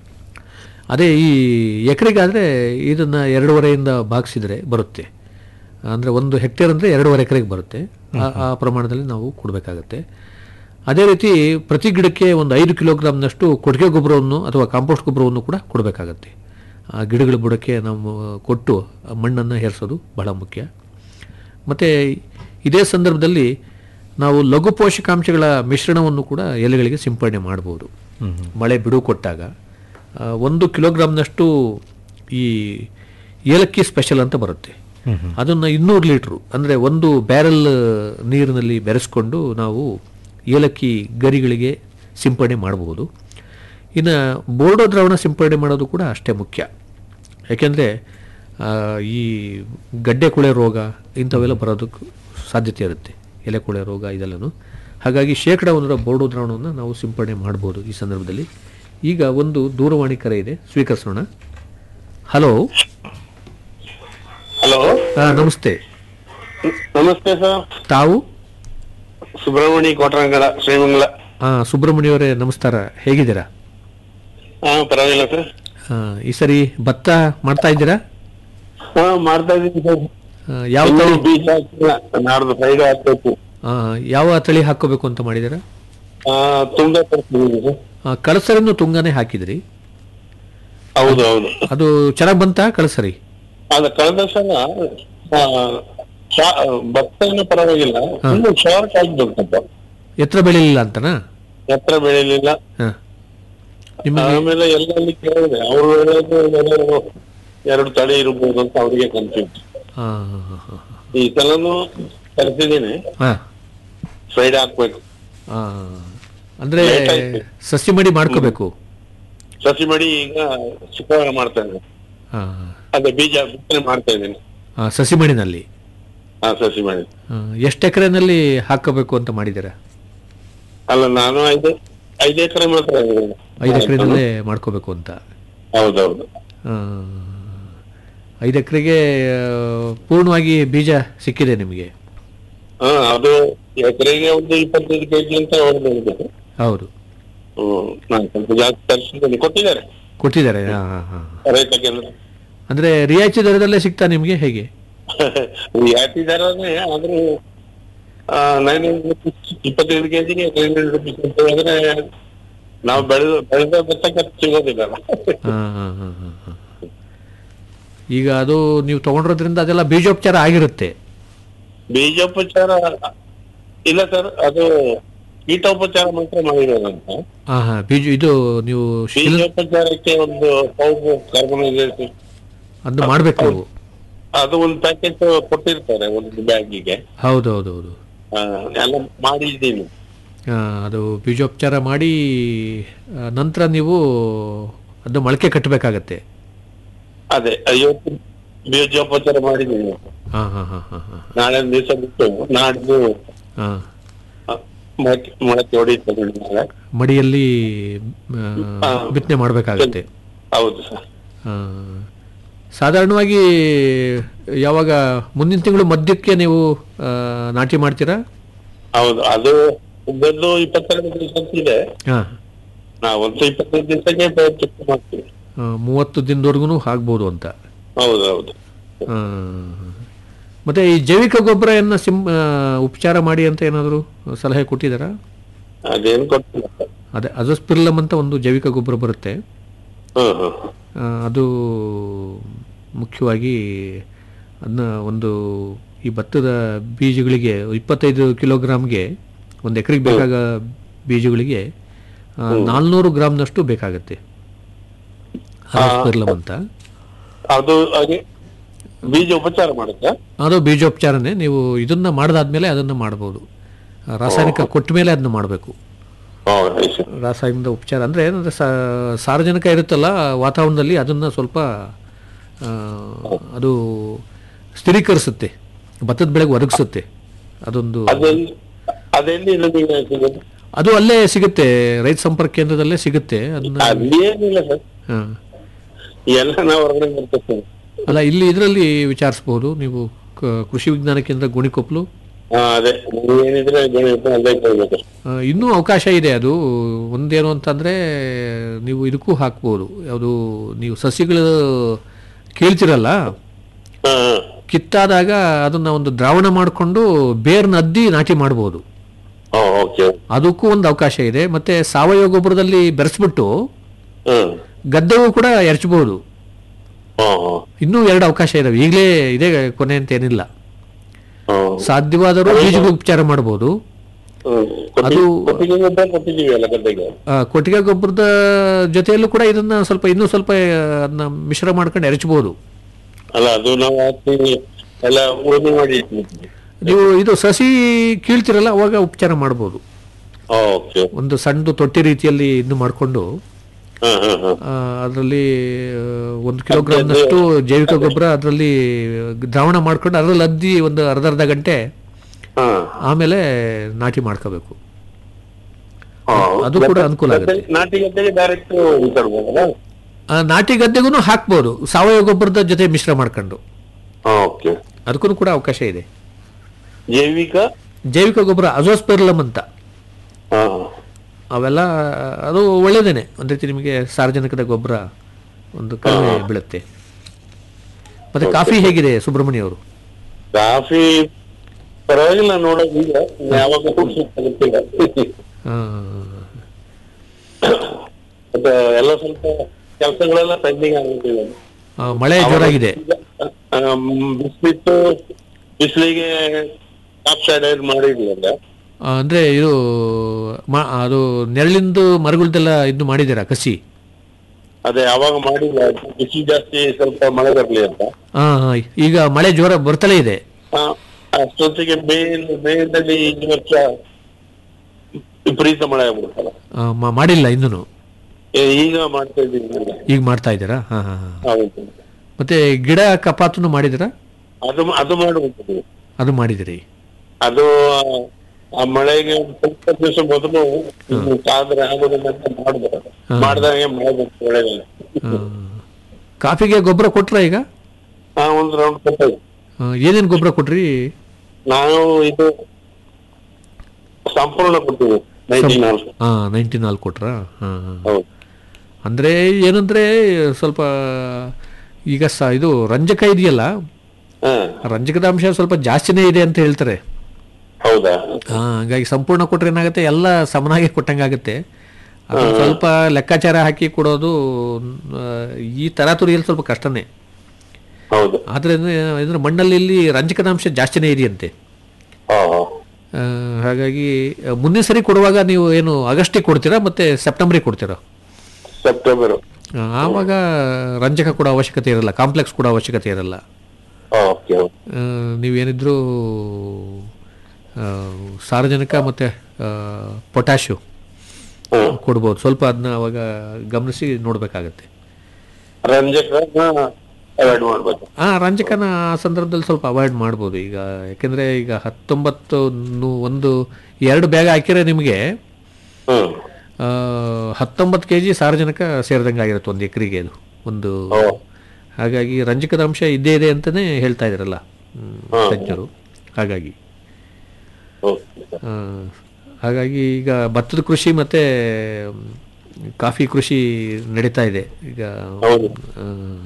ಅದೇ ಈ ಎಕರೆಗಾದರೆ ಇದನ್ನು ಎರಡೂವರೆಯಿಂದ ಭಾಗಿಸಿದರೆ ಬರುತ್ತೆ ಅಂದರೆ ಒಂದು ಹೆಕ್ಟೇರ್ ಅಂದರೆ ಎರಡೂವರೆ ಎಕರೆಗೆ ಬರುತ್ತೆ ಆ- ಆ ಪ್ರಮಾಣದಲ್ಲಿ ನಾವು ಕೊಡಬೇಕಾಗತ್ತೆ ಅದೇ ರೀತಿ ಪ್ರತಿ ಗಿಡಕ್ಕೆ ಒಂದು ಐದು ಕಿಲೋಗ್ರಾಮ್ನಷ್ಟು ಕೊಟ್ಟಿಗೆ ಗೊಬ್ಬರವನ್ನು ಅಥವಾ ಕಾಂಪೋಸ್ಟ್ ಗೊಬ್ಬರವನ್ನು ಕೂಡ ಕೊಡಬೇಕಾಗತ್ತೆ ಆ ಗಿಡಗಳ ಬುಡಕ್ಕೆ ನಾವು ಕೊಟ್ಟು ಆ ಮಣ್ಣನ್ನು ಹೇರಿಸೋದು ಬಹಳ ಮುಖ್ಯ ಮತ್ತು ಇದೇ ಸಂದರ್ಭದಲ್ಲಿ ನಾವು ಲಘು ಪೋಷಕಾಂಶಗಳ ಮಿಶ್ರಣವನ್ನು ಕೂಡ ಎಲೆಗಳಿಗೆ ಸಿಂಪಡಣೆ ಮಾಡ್ಬೋದು ಮಳೆ ಬಿಡು ಕೊಟ್ಟಾಗ ಆ, ಒಂದು ಕಿಲೋಗ್ರಾಮ್ನಷ್ಟು ಈ ಏಲಕ್ಕಿ ಸ್ಪೆಷಲ್ ಅಂತ ಬರುತ್ತೆ ಅದನ್ನು ಇನ್ನೂರು ಲೀಟ್ರು ಅಂದರೆ ಒಂದು ಬ್ಯಾರಲ್ ನೀರಿನಲ್ಲಿ ಬೆರೆಸ್ಕೊಂಡು ನಾವು ಏಲಕ್ಕಿ ಗರಿಗಳಿಗೆ ಸಿಂಪಡಣೆ ಮಾಡಬಹುದು ಇನ್ನು ಬೋರ್ಡೋ ದ್ರಾವಣ ಸಿಂಪಡಣೆ ಮಾಡೋದು ಕೂಡ ಅಷ್ಟೇ ಮುಖ್ಯ ಯಾಕೆಂದರೆ ಈ ಗಡ್ಡೆ ಕುಳೆ ರೋಗ ಇಂಥವೆಲ್ಲ ಬರೋದಕ್ಕೆ ಸಾಧ್ಯತೆ ಇರುತ್ತೆ ಎಲೆ ಕುಳೆ ರೋಗ ಇದೆಲ್ಲನೂ ಹಾಗಾಗಿ ಶೇಕಡ ಒಂದರ ಬೋರ್ಡೋ ದ್ರಾವಣವನ್ನು ನಾವು ಸಿಂಪಡಣೆ ಮಾಡ್ಬೋದು ಈ ಸಂದರ್ಭದಲ್ಲಿ ಈಗ ಒಂದು ದೂರವಾಣಿ ಕರೆ ಇದೆ ಸ್ವೀಕರಿಸೋಣ ಹಲೋ ಹಲೋ ನಮಸ್ತೆ ನಮಸ್ತೆ ಸರ್ ತಾವು ಸುಬ್ರಹ್ಮಣಿ ಕೋಟರಂಗಡ ಶ್ರೀಮಂಗಲ ಆ, ಸುಬ್ರಹ್ಮಣ್ಯವರೇ ನಮಸ್ಕಾರ ಹೇಗಿದ್ದೀರಾ ಹಾ ಪರವಾಗಿಲ್ಲ ಸರ್ ಆ, ಈ ಸರಿ ಭತ್ತ ಮಾಡ್ತಾ ಇದ್ದೀರಾ ಹಾ ಮಾಡ್ತಾ ಇದ್ದೀನಿ ಸರ್ ಆ, ಯಾವ ಇನ್ನೂ ತಳಿ ಬೀಜ ಹಾಕಿಲ್ಲ ನಾಡ್ದು ಫ್ರೈಡೆ ಹಾಕ್ಬೇಕು ಆ, ಯಾವ ತಳಿ ಹಾಕೋಬೇಕು ಅಂತ ಮಾಡಿದ್ದೀರಾ ಆ ತುಂಬ ತರ್ತಿದ್ದೀನಿ ಸರ್ ಆ, ಕಳಸರಿನೂ ತುಂಗಾನೇ ಹಾಕಿದ್ರಿ ಹೌದು ಹೌದು ಅದು ಚೆನ್ನಾಗಿ ಬಂತಾ ಕಳಸರಿ ಅದ ಕಳೆದ ಸಲ ಆ, ಶಾ- ಭತ್ತ ಏನೂ ಪರವಾಗಿಲ್ಲ ಇನ್ನು ಶಾರ್ಟ್ ಆಗ್ಬೇಕಪ್ಪ ಎತ್ತರ ಬೆಳಿಲಿಲ್ಲ ಅಂತನಾ ಎತ್ತರ ಬೆಳಿಲಿಲ್ಲ ಹಾ. ನಿಮಗೆ ಆಮೇಲೆ ಎಲ್ಲಲ್ಲಿ ಕೇಳಿದೆ ಅವ್ರು ಹೇಳೋದು ಎಲ್ಲರೂ ಎರಡು ತಳಿ ಇರ್ಬೋದು ಅಂತ ಅವ್ರಿಗೆ ಕನ್ಫ್ಯೂಸ್ ಹಾ, ಹಾ, ಹಾ, ಹಾ. ಈ ಸಲನು ತರಿಸಿದ್ದೀನಿ ಹಾ, ಫ್ರೈಡೆ ಹಾಕ್ಬೇಕು ಹಾ. ಅಂದ್ರೆ Late ಆಯ್ತು. ಸಸಿ ಮಡಿ ಮಾಡ್ಕೋಬೇಕು ಸಸಿ ಮಡಿ ಈಗ ಶುಕ್ರವಾರ ಮಾಡ್ತಾ ಇದ್ದೀನಿ ಹಾ, ಅದೇ ಬೀಜ ಬಿತ್ತನೆ ಮಾಡ್ತಾ ಇದ್ದೀನಿ ಹಾ, ಸಸಿ ಮಡಿನಲ್ಲಿ ಹಾ ಸಸಿ ಮಡಿ ಎಷ್ಟು ಎಕರೆನಲ್ಲಿ ಹಾಕೋಬೇಕು ಅಂತ ಮಾಡಿದ್ದೀರಾ ಅಲ್ಲ ನಾನು ಐದು ಐದು ಎಕರೆ ಮಾತ್ರ ಇದ್ದೀನಿ. ಐದು ಎಕರೆನಲ್ಲೇ ಮಾಡ್ಕೋಬೇಕು ಅಂತ ಹೌದೌದು ಆ, ಐದು ಎಕರೆಗೆ ಪೂರ್ಣವಾಗಿ ಬೀಜ ಸಿಕ್ಕಿದೆ ನಿಮಗೆ ಹಾ ಅದು ಎಕರೆಗೆ ಒಂದು ಇಪ್ಪತ್ತೈದು ಕೆಜಿ ಅಂತ ಅವ್ರು ಹೇಳಿದ್ದಾರೆ ಹೌದು ಹ್ಮ್ ನಾನು ಸ್ವಲ್ಪ ಜಾಸ್ತಿ ತರಿಸಿದ್ದೀನಿ ಕೊಟ್ಟಿದ್ದಾರೆ ಕೊಟ್ಟಿದ್ದಾರೆ ಹಾ, ಹಾ, ಹಾ. ರೈತಕ್ಕೆಲ್ಲ ಅಂದ್ರೆ ರಿಯಾಯಿತಿ ದರದಲ್ಲೇ ಸಿಗ್ತಾ ನಿಮಗೆ ಹೇಗೆ ರಿಯಾಯಿತಿ ದರನೇ ಆದ್ರೂ ನೈನ್ ರುಪೀಸ್ ಇಪ್ಪತ್ತೈದು ಕೆಜಿಗೆ ನೈನ್ ಹಂಡ್ರೆಡ್ ರುಪೀಸ್ ಅಂತ ಹೇಳಿದ್ರೆ ನಾವು ಬೆಳೆದ ಬೆಳೆದ ಭತ್ತಕ್ಕೆ ಅದು ಸಿಗೋದಿಲ್ಲ ಹಾ, ಹಾ, ಹಾ, ಹಾ, ಹಾ. ಈಗ ಅದು ನೀವು ತಗೊಂಡಿರೋದ್ರಿಂದ ಅದೆಲ್ಲ ಬೀಜೋಪಚಾರ ಆಗಿರುತ್ತೆ ಬೀಜೋಪಚಾರ ಇಲ್ಲ ಸರ್ ಅದು ಕೀಟೋಪಚಾರ ಮಾತ್ರ ಮಾಡಿರೋದಂತ ಹಾ ಹಾ ಬೀಜ ಇದು ನೀವು ಶಿಲ್ ಬೀಜೋಪಚಾರಕ್ಕೆ ಒಂದು ಪೌಡರ್ ಕಾರ್ಬನೈಸೇಷನ್ ಅದನ್ನ ಮಾಡ್ಬೇಕು ನೀವು ಅದು ಒಂದು ಪ್ಯಾಕೆಟ್ ಕೊಟ್ಟಿರ್ತಾರೆ ಒಂದು ಬ್ಯಾಗಿಗೆ ಹೌದು ಹೌದು ಹೌದು ಎಲ್ಲ ಮಾಡಿದ್ದೀನಿ ಆ, ಅದು ಬೀಜೋಪಚಾರ ಮಾಡಿ ಆ, ನಂತರ ನೀವು ಅದು ಮೊಳಕೆ ಕಟ್ಟಬೇಕಾಗತ್ತೆ ಅದೇ ಐವತ್ತು ಬೀಜೋಪಚಾರ ಮಾಡಿದ್ದೀನಿ ಹಾ ಹಾ ಹಾ ಹಾ ಹಾ ನಾಳೆ ದಿವಸ ಬಿಟ್ಟು ನಾಡ್ದು ಹಾ ಆ, ಮೊಳಕೆ ಮೊಳಕೆ ಹೊಡಿತದೆ ನಾಳೆ ಮಡಿಯಲ್ಲಿ ಆ, ಹಾ. ಬಿತ್ತನೆ ಮಾಡಬೇಕಾಗತ್ತೆ ಹೌದು ಸರ್ ಸಾಧಾರಣವಾಗಿ ಯಾವಾಗ ಮುಂದಿನ ತಿಂಗಳು ಮಧ್ಯಕ್ಕೆ ನೀವು ಆ, ನಾಟಿ ಮಾಡ್ತೀರಾ ಹೌದು ಅದು ಒಂದು ಇಪ್ಪತ್ತೆರಡು ದಿವಸ ಇದೆ ಹಾಂ ನಾವಂತೂ ಇಪ್ಪತ್ತೈದು ದಿವಸಕ್ಕೆ ಪ್ರಯತ್ನ ಮಾಡ್ತೀವಿ ಮೂವತ್ತು ದಿನದವರೆಗೂ ಆಗ್ಬೋದು ಅಂತ ಹೌದು ಹೌದು ಆ, ಮತ್ತೆ ಈ ಜೈವಿಕ ಗೊಬ್ಬರವನ್ನು ಸಿಂ ಆ, ಉಪಚಾರ ಮಾಡಿ ಅಂತ ಏನಾದರೂ ಸಲಹೆ ಕೊಟ್ಟಿದ್ದಾರಾ ಅದೇನು ಕೊಟ್ಟಿಲ್ಲ ಸರ್ ಅದೇ ಅಜಸ್ಪಿರ್ಲಮ್ ಅಂತ ಒಂದು ಜೈವಿಕ ಗೊಬ್ಬರ ಬರುತ್ತೆ ಹ್ಮ್ ಹ್ಮ್ ಆ, ಅದು ಮುಖ್ಯವಾಗಿ ಅದನ್ನ ಒಂದು ಈ ಭತ್ತದ ಬೀಜಗಳಿಗೆ ಇಪ್ಪತ್ತೈದು ಕಿಲೋಗ್ರಾಮ್ಗೆ ಒಂದು ಎಕರೆಗೆ ಬೇಕಾಗ ಬೀಜಗಳಿಗೆ ನಾಲ್ನೂರು ಗ್ರಾಮ್ನಷ್ಟು ಬೇಕಾಗತ್ತೆ ಅಜಸ್ಪಿರ್ಲಮ್ ಅಂತ ಅದು ಹಾಗೆ ಬೀಜ ಉಪಚಾರ ಮಾಡುತ್ತಾ ಅದು ಬೀಜೋಪಚಾರನೇ ನೀವು ಇದನ್ನ ಮಾಡಿದಾದ್ಮೇಲೆ ಅದನ್ನು ಮಾಡ್ಬೋದು ಆ, ರಾಸಾಯನಿಕ ಕೊಟ್ಟ ಮೇಲೆ ಅದನ್ನ ಮಾಡಬೇಕು ಹೌದು ಸರ್ ರಾಸಾಯನಿಕ ಉಪಚಾರ ಅಂದರೆ ಏನಂದರೆ ಸಾರ್ವಜನಿಕ ಇರುತ್ತಲ್ಲ ವಾತಾವರಣದಲ್ಲಿ ಅದನ್ನು ಸ್ವಲ್ಪ ಆ, ಅದು ಸ್ಥಿರೀಕರಿಸುತ್ತೆ ಭತ್ತದ ಬೆಳೆಗೆ ಒದಗಿಸುತ್ತೆ ಅದೊಂದು ಅದೆಲ್ಲಿ ಅದೆಲ್ಲಿ ನಮಗೆ ಸಿಗೋದು ಅದು ಅಲ್ಲೇ ಸಿಗುತ್ತೆ ರೈತ ಸಂಪರ್ಕ ಕೇಂದ್ರದಲ್ಲೇ ಸಿಗುತ್ತೆ ಅದನ್ನ ಅಲ್ಲಿ ಏನಿಲ್ಲ ಸರ್ ಹಾ. ಎಲ್ಲ ನಾವು ಹೊರಗಡೆ ಬರ್ತೇವೆ ಅಲ್ಲ ಇಲ್ಲಿ ಇದರಲ್ಲಿ ವಿಚಾರಿಸ್ಬೋದು ನೀವು ಕ- ಕೃಷಿ ವಿಜ್ಞಾನ ಕೇಂದ್ರ ಗುಣಿಕೊಪ್ಲು ಹಾ ಅದೇ ನೀವು ಏನಿದ್ರೆ ಗಣಿತ ಅಲ್ಲೇ ಕೇಳ್ಬೇಕು ಆ, ಇನ್ನೂ ಅವಕಾಶ ಇದೆ ಅದು ಒಂದೇನು ಅಂತಂದರೆ ನೀವು ಇದಕ್ಕೂ ಹಾಕ್ಬೋದು ಯಾವುದು ನೀವು ಸಸಿಗಳು ಕೇಳ್ತಿರಲ್ಲ ಹಾ ಹಾ. ಕಿತ್ತಾದಾಗ ಅದನ್ನ ಒಂದು ದ್ರಾವಣ ಮಾಡಿಕೊಂಡು ಬೇರ್ನ ಅದ್ದಿ ನಾಟಿ ಮಾಡ್ಬೋದು ಓಕೆ ಅದಕ್ಕೂ ಒಂದು ಅವಕಾಶ ಇದೆ ಮತ್ತೆ ಸಾವಯವ ಗೊಬ್ಬರದಲ್ಲಿ ಬೆರೆಸ್ಬಿಟ್ಟು ಹ್ಮ್ ಗದ್ದೆಗೂ ಕೂಡ ಎರಚಬಹುದು ಹ್ಮ್ ಹ್ಮ್ ಇನ್ನೂ ಎರಡು ಅವಕಾಶ ಇದಾವೆ ಈಗಲೇ ಇದೇ ಕೊನೆ ಅಂತ ಏನಿಲ್ಲ ಹ್ಮ್ ಸಾಧ್ಯವಾದರೂ ಬೀಜ ಉಪಚಾರ ಮಾಡಬಹುದು ಹ್ಮ್. ಅದು- ಕೊಟ್ಟಿಗೆ ಗೊಬ್ಬರ ಕೊಟ್ಟಿದ್ದೀವಿ ಅಲ್ಲ ಗದ್ದೆಗೆ ಆ, ಕೊಟ್ಟಿಗೆ ಗೊಬ್ಬರದ ಜೊತೆಯಲ್ಲೂ ಕೂಡ ಇದನ್ನ ಸ್ವಲ್ಪ ಇನ್ನೂ ಸ್ವಲ್ಪ ಆ, ಅದನ್ನ ಮಿಶ್ರ ಮಾಡ್ಕೊಂಡು ಎರಚಬಹುದು ಅಲ್ಲ ಅದು ನಾವು ಹಾಕಿ ಎಲ್ಲ ಉಳುಮೆ ಮಾಡಿ ಇಟ್ಬಿಡ್ತೀವಿ ನೀವು ಇದು ಸಸಿ ಕೀಳ್ತಿರಲ್ಲ ಅವಾಗ ಉಪಚಾರ ಮಾಡ್ಬೋದು ಓಕೆ ಒಂದು ಸಣ್ಣದು ತೊಟ್ಟಿ ರೀತಿಯಲ್ಲಿ ಇದು ಮಾಡಿಕೊಂಡು ಹಾ ಹಾ ಹಾ ಅದರಲ್ಲಿ ಒಂದು ಕಿಲೋಗ್ರಾಮ್ನಷ್ಟು ಜೈವಿಕ ಗೊಬ್ಬರ ಅದರಲ್ಲಿ ದ್ರಾವಣ ಮಾಡ್ಕೊಂಡು ಅದರಲ್ಲಿ ಅದ್ದಿ ಒಂದು ಅರ್ಧ ಅರ್ಧ ಗಂಟೆ ಹಾ ಆಮೇಲೆ ನಾಟಿ ಮಾಡ್ಕೋಬೇಕು ಹಾ. ಅದು ಕೂಡ ಅನುಕೂಲ ಆಗುತ್ತೆ. ಗದ್ದೆ- ನಾಟಿ ಗದ್ದೆಗೆ ಡೈರೆಕ್ಟ್ ಇಟ್ಕೊಳ್ಬೋದಲ್ಲ ಆ, ನಾಟಿ ಗದ್ದೆಗೂ ಹಾಕ್ಬೋದು ಸಾವಯವ ಗೊಬ್ಬರದ ಜೊತೆ ಮಿಶ್ರ ಮಾಡ್ಕೊಂಡು ಓಕೆ ಅದಕ್ಕೂ ಕೂಡ ಅವಕಾಶ ಇದೆ ಜೈವಿಕ ಜೈವಿಕ ಗೊಬ್ಬರ ಅಜೋಸ್ಪೆರ್ಲಮ್ ಅಂತ ಹಾ ಅವೆಲ್ಲ ಅದು ಒಳ್ಳೇದೇನೆ ಒಂದು ರೀತಿ ನಿಮಗೆ ಸಾರ್ವಜನಿಕದ ಗೊಬ್ಬರ ಒಂದು ಕಡಿಮೆ ಬೀಳುತ್ತೆ ಮತ್ತೆ ಕಾಫಿ ಹೇಗಿದೆ ಸುಬ್ರಹ್ಮಣ್ಯ ಅವರು ಕಾಫಿ ಪರವಾಗಿಲ್ಲ ನೋಡೋದು ಈಗ ಯಾವಾಗ ಗೊತ್ತಿಲ್ಲ ಮತ್ತೆ ಎಲ್ಲ ಸ್ವಲ್ಪ ಕೆಲಸಗಳೆಲ್ಲ ಪೆಂಡಿಂಗ್ ಆಗ್ಬಿಟ್ಟಿದೆ ಮಳೆ ಜೋರಾಗಿದೆ ಬಿಸ್ಬಿಟ್ಟು ಬಿಸಿಲಿಗೆ ಟಾಪ್ ಸೈಡ್ ಮಾಡಿರ್ಲಿಲ್ಲ ಆ, ಅಂದ್ರೆ ಇದು ಮ- ಅದು ನೆರಳಿಂದು ಮರಗಳದೆಲ್ಲ ಇದು ಮಾಡಿದ್ದೀರಾ ಕಸಿ ಅದೇ ಅವಾಗ ಮಾಡಿಲ್ಲ ಬಿಸಿ ಜಾಸ್ತಿ ಸ್ವಲ್ಪ ಮಳೆ ಬರ್ಲಿ ಅಂತ ಆ, ಆ, ಈಗ ಮಳೆ ಜೋರ ಬರ್ತಲೇ ಇದೆ ಆ, ಅಷ್ಟೊತ್ತಿಗೆ ಮೇ ಮೇದಲ್ಲಿ ಈ ವರ್ಷ ವಿಪರೀತ ಮಳೆ ಆಗ್ಬಿಡ್ತಲ್ಲ ಆ, ಮ- ಮಾಡಿಲ್ಲ ಇನ್ನೂ ಏ, ಈಗ ಮಾಡ್ತಾ ಇದ್ದೀವಿ ಎಲ್ಲ. ಈಗ ಮಾಡ್ತಾ ಇದ್ದೀರಾ ಹಾ ಹಾ ಹಾ ಹೌದು ಮತ್ತೆ ಗಿಡ ಕಪಾತನ್ನು ಮಾಡಿದ್ದೀರಾ ಅದು ಅದು ಮಾಡ್ಬೇಕು ಅದು ಮಾಡಿದಿರಿ ಅದು ಆ ಮಳೆಗೆ ಒಂದ್ ಸ್ವಲ್ಪ ದಿವಸ ಮೊದಲು ಇದು ಕಾದ್ರೆ ಆಗೋದಿಲ್ಲ ಅಂತ ಮಾಡ್ಬೇಕು ಮಾಡ್ದಾಗೆ ಮಳೆ ಬಂತು ಒಳ್ಳೆದಿಲ್ಲ ಕಾಫಿಗೆ ಗೊಬ್ಬರ ಕೊಟ್ರ ಈಗ ಹಾ ಒಂದ್ ರೌಂಡ್ ಕೊಟ್ಟದ್ದು ಆ, ಏನೇನ್ ಗೊಬ್ಬರ ಕೊಟ್ರಿ ನಾವು ಇದು ಸಂಪೂರ್ಣ ಕೊಡ್ತೀವಿ ನೈನ್ಟೀನ್ ನಾಲ್ಕು ಹಾ ನೈಂಟಿ ನಾಲ್ಕು ಕೊಟ್ರಾ ಹಾ ಹಾ ಹೌದು ಅಂದ್ರೆ ಏನಂದ್ರೆ ಸ್ವಲ್ಪ ಈಗ ಸ ಇದು ರಂಜಕ ಇದೆಯಲ್ಲ ಹಾ ರಂಜಕದ ಅಂಶ ಸ್ವಲ್ಪ ಜಾಸ್ತಿನೇ ಇದೆ ಅಂತ ಹೇಳ್ತಾರೆ ಹೌದಾ ಆ, ಹಂಗಾಗಿ ಸಂಪೂರ್ಣ ಕೊಟ್ರೆ ಏನಾಗುತ್ತೆ ಎಲ್ಲ ಸಮನಾಗಿ ಕೊಟ್ಟಂಗಾಗುತ್ತೆ ಅದು ಸ್ವಲ್ಪ ಲೆಕ್ಕಾಚಾರ ಹಾಕಿ ಕೊಡೋದು ಆ, ಈ ತರಾತುರಿಯಲ್ಲಿ ಸ್ವಲ್ಪ ಕಷ್ಟನೇ ಹೌದು ಆದರೆ ಅಂದ್ರೆ ಮಣ್ಣಲ್ಲಿ ಇಲ್ಲಿ ರಂಜಕದ ಅಂಶ ಜಾಸ್ತಿನೇ ಇದೆಯಂತೆ ಹಾ ಹಾ ಆ, ಹಾಗಾಗಿ ಆ, ಮುಂದಿನ ಸರಿ ಕೊಡುವಾಗ ನೀವು ಏನು ಆಗಸ್ಟಿಗೆ ಕೊಡ್ತೀರಾ ಮತ್ತೆ ಸೆಪ್ಟೆಂಬರಿಗೆ ಕೊಡ್ತೀರಾ ಸೆಪ್ಟೆಂಬರ್ ಆ, ಆವಾಗ ರಂಜಕ ಕೂಡ ಅವಶ್ಯಕತೆ ಇರಲ್ಲ ಕಾಂಪ್ಲೆಕ್ಸ್ ಕೂಡ ಅವಶ್ಯಕತೆ ಇರಲ್ಲ ಓಕೆ ಆ, ನೀವೇನಿದ್ರು ಆ, ಸಾರಜನಕ ಮತ್ತು ಪೊಟ್ಯಾಶು ಹ್ಮ್ ಕೊಡ್ಬೋದು ಸ್ವಲ್ಪ ಅದನ್ನ ಅವಾಗ ಗಮನಿಸಿ ನೋಡಬೇಕಾಗತ್ತೆ ರಂಜಕ ಅವಾಯ್ಡ್ ಮಾಡ್ಬೇಕು ಆ ರಂಜಕನ ಆ ಸಂದರ್ಭದಲ್ಲಿ ಸ್ವಲ್ಪ ಅವಾಯ್ಡ್ ಮಾಡ್ಬೋದು ಈಗ ಯಾಕೆಂದರೆ ಈಗ ಹತ್ತೊಂಬತ್ತು ನು- ಒಂದು ಎರಡು ಬ್ಯಾಗ್ ಹಾಕಿದ್ರೆ ನಿಮಗೆ ಹ್ಮ್ ಆ, ಹತ್ತೊಂಬತ್ತು ಕೆ ಜಿ ಸಾರಜನಕ ಸೇರಿದಂಗೆ ಆಗಿರುತ್ತೆ ಒಂದು ಎಕರೆಗೆ ಅದು ಒಂದು ಓ ಹಾಗಾಗಿ ರಂಜಕದ ಅಂಶ ಇದ್ದೇ ಇದೆ ಅಂತಲೇ ಹೇಳ್ತಾ ಇದ್ದಾರಲ್ಲ ಹ್ಮ್, ಹಾ. ತಜ್ಞರು ಹಾಗಾಗಿ ಓಕೆ ಆ, ಹಾಗಾಗಿ ಈಗ ಭತ್ತದ ಕೃಷಿ ಮತ್ತು ಕಾಫಿ ಕೃಷಿ ನಡೀತಾ ಇದೆ ಈಗ ಹೌದು ಆ,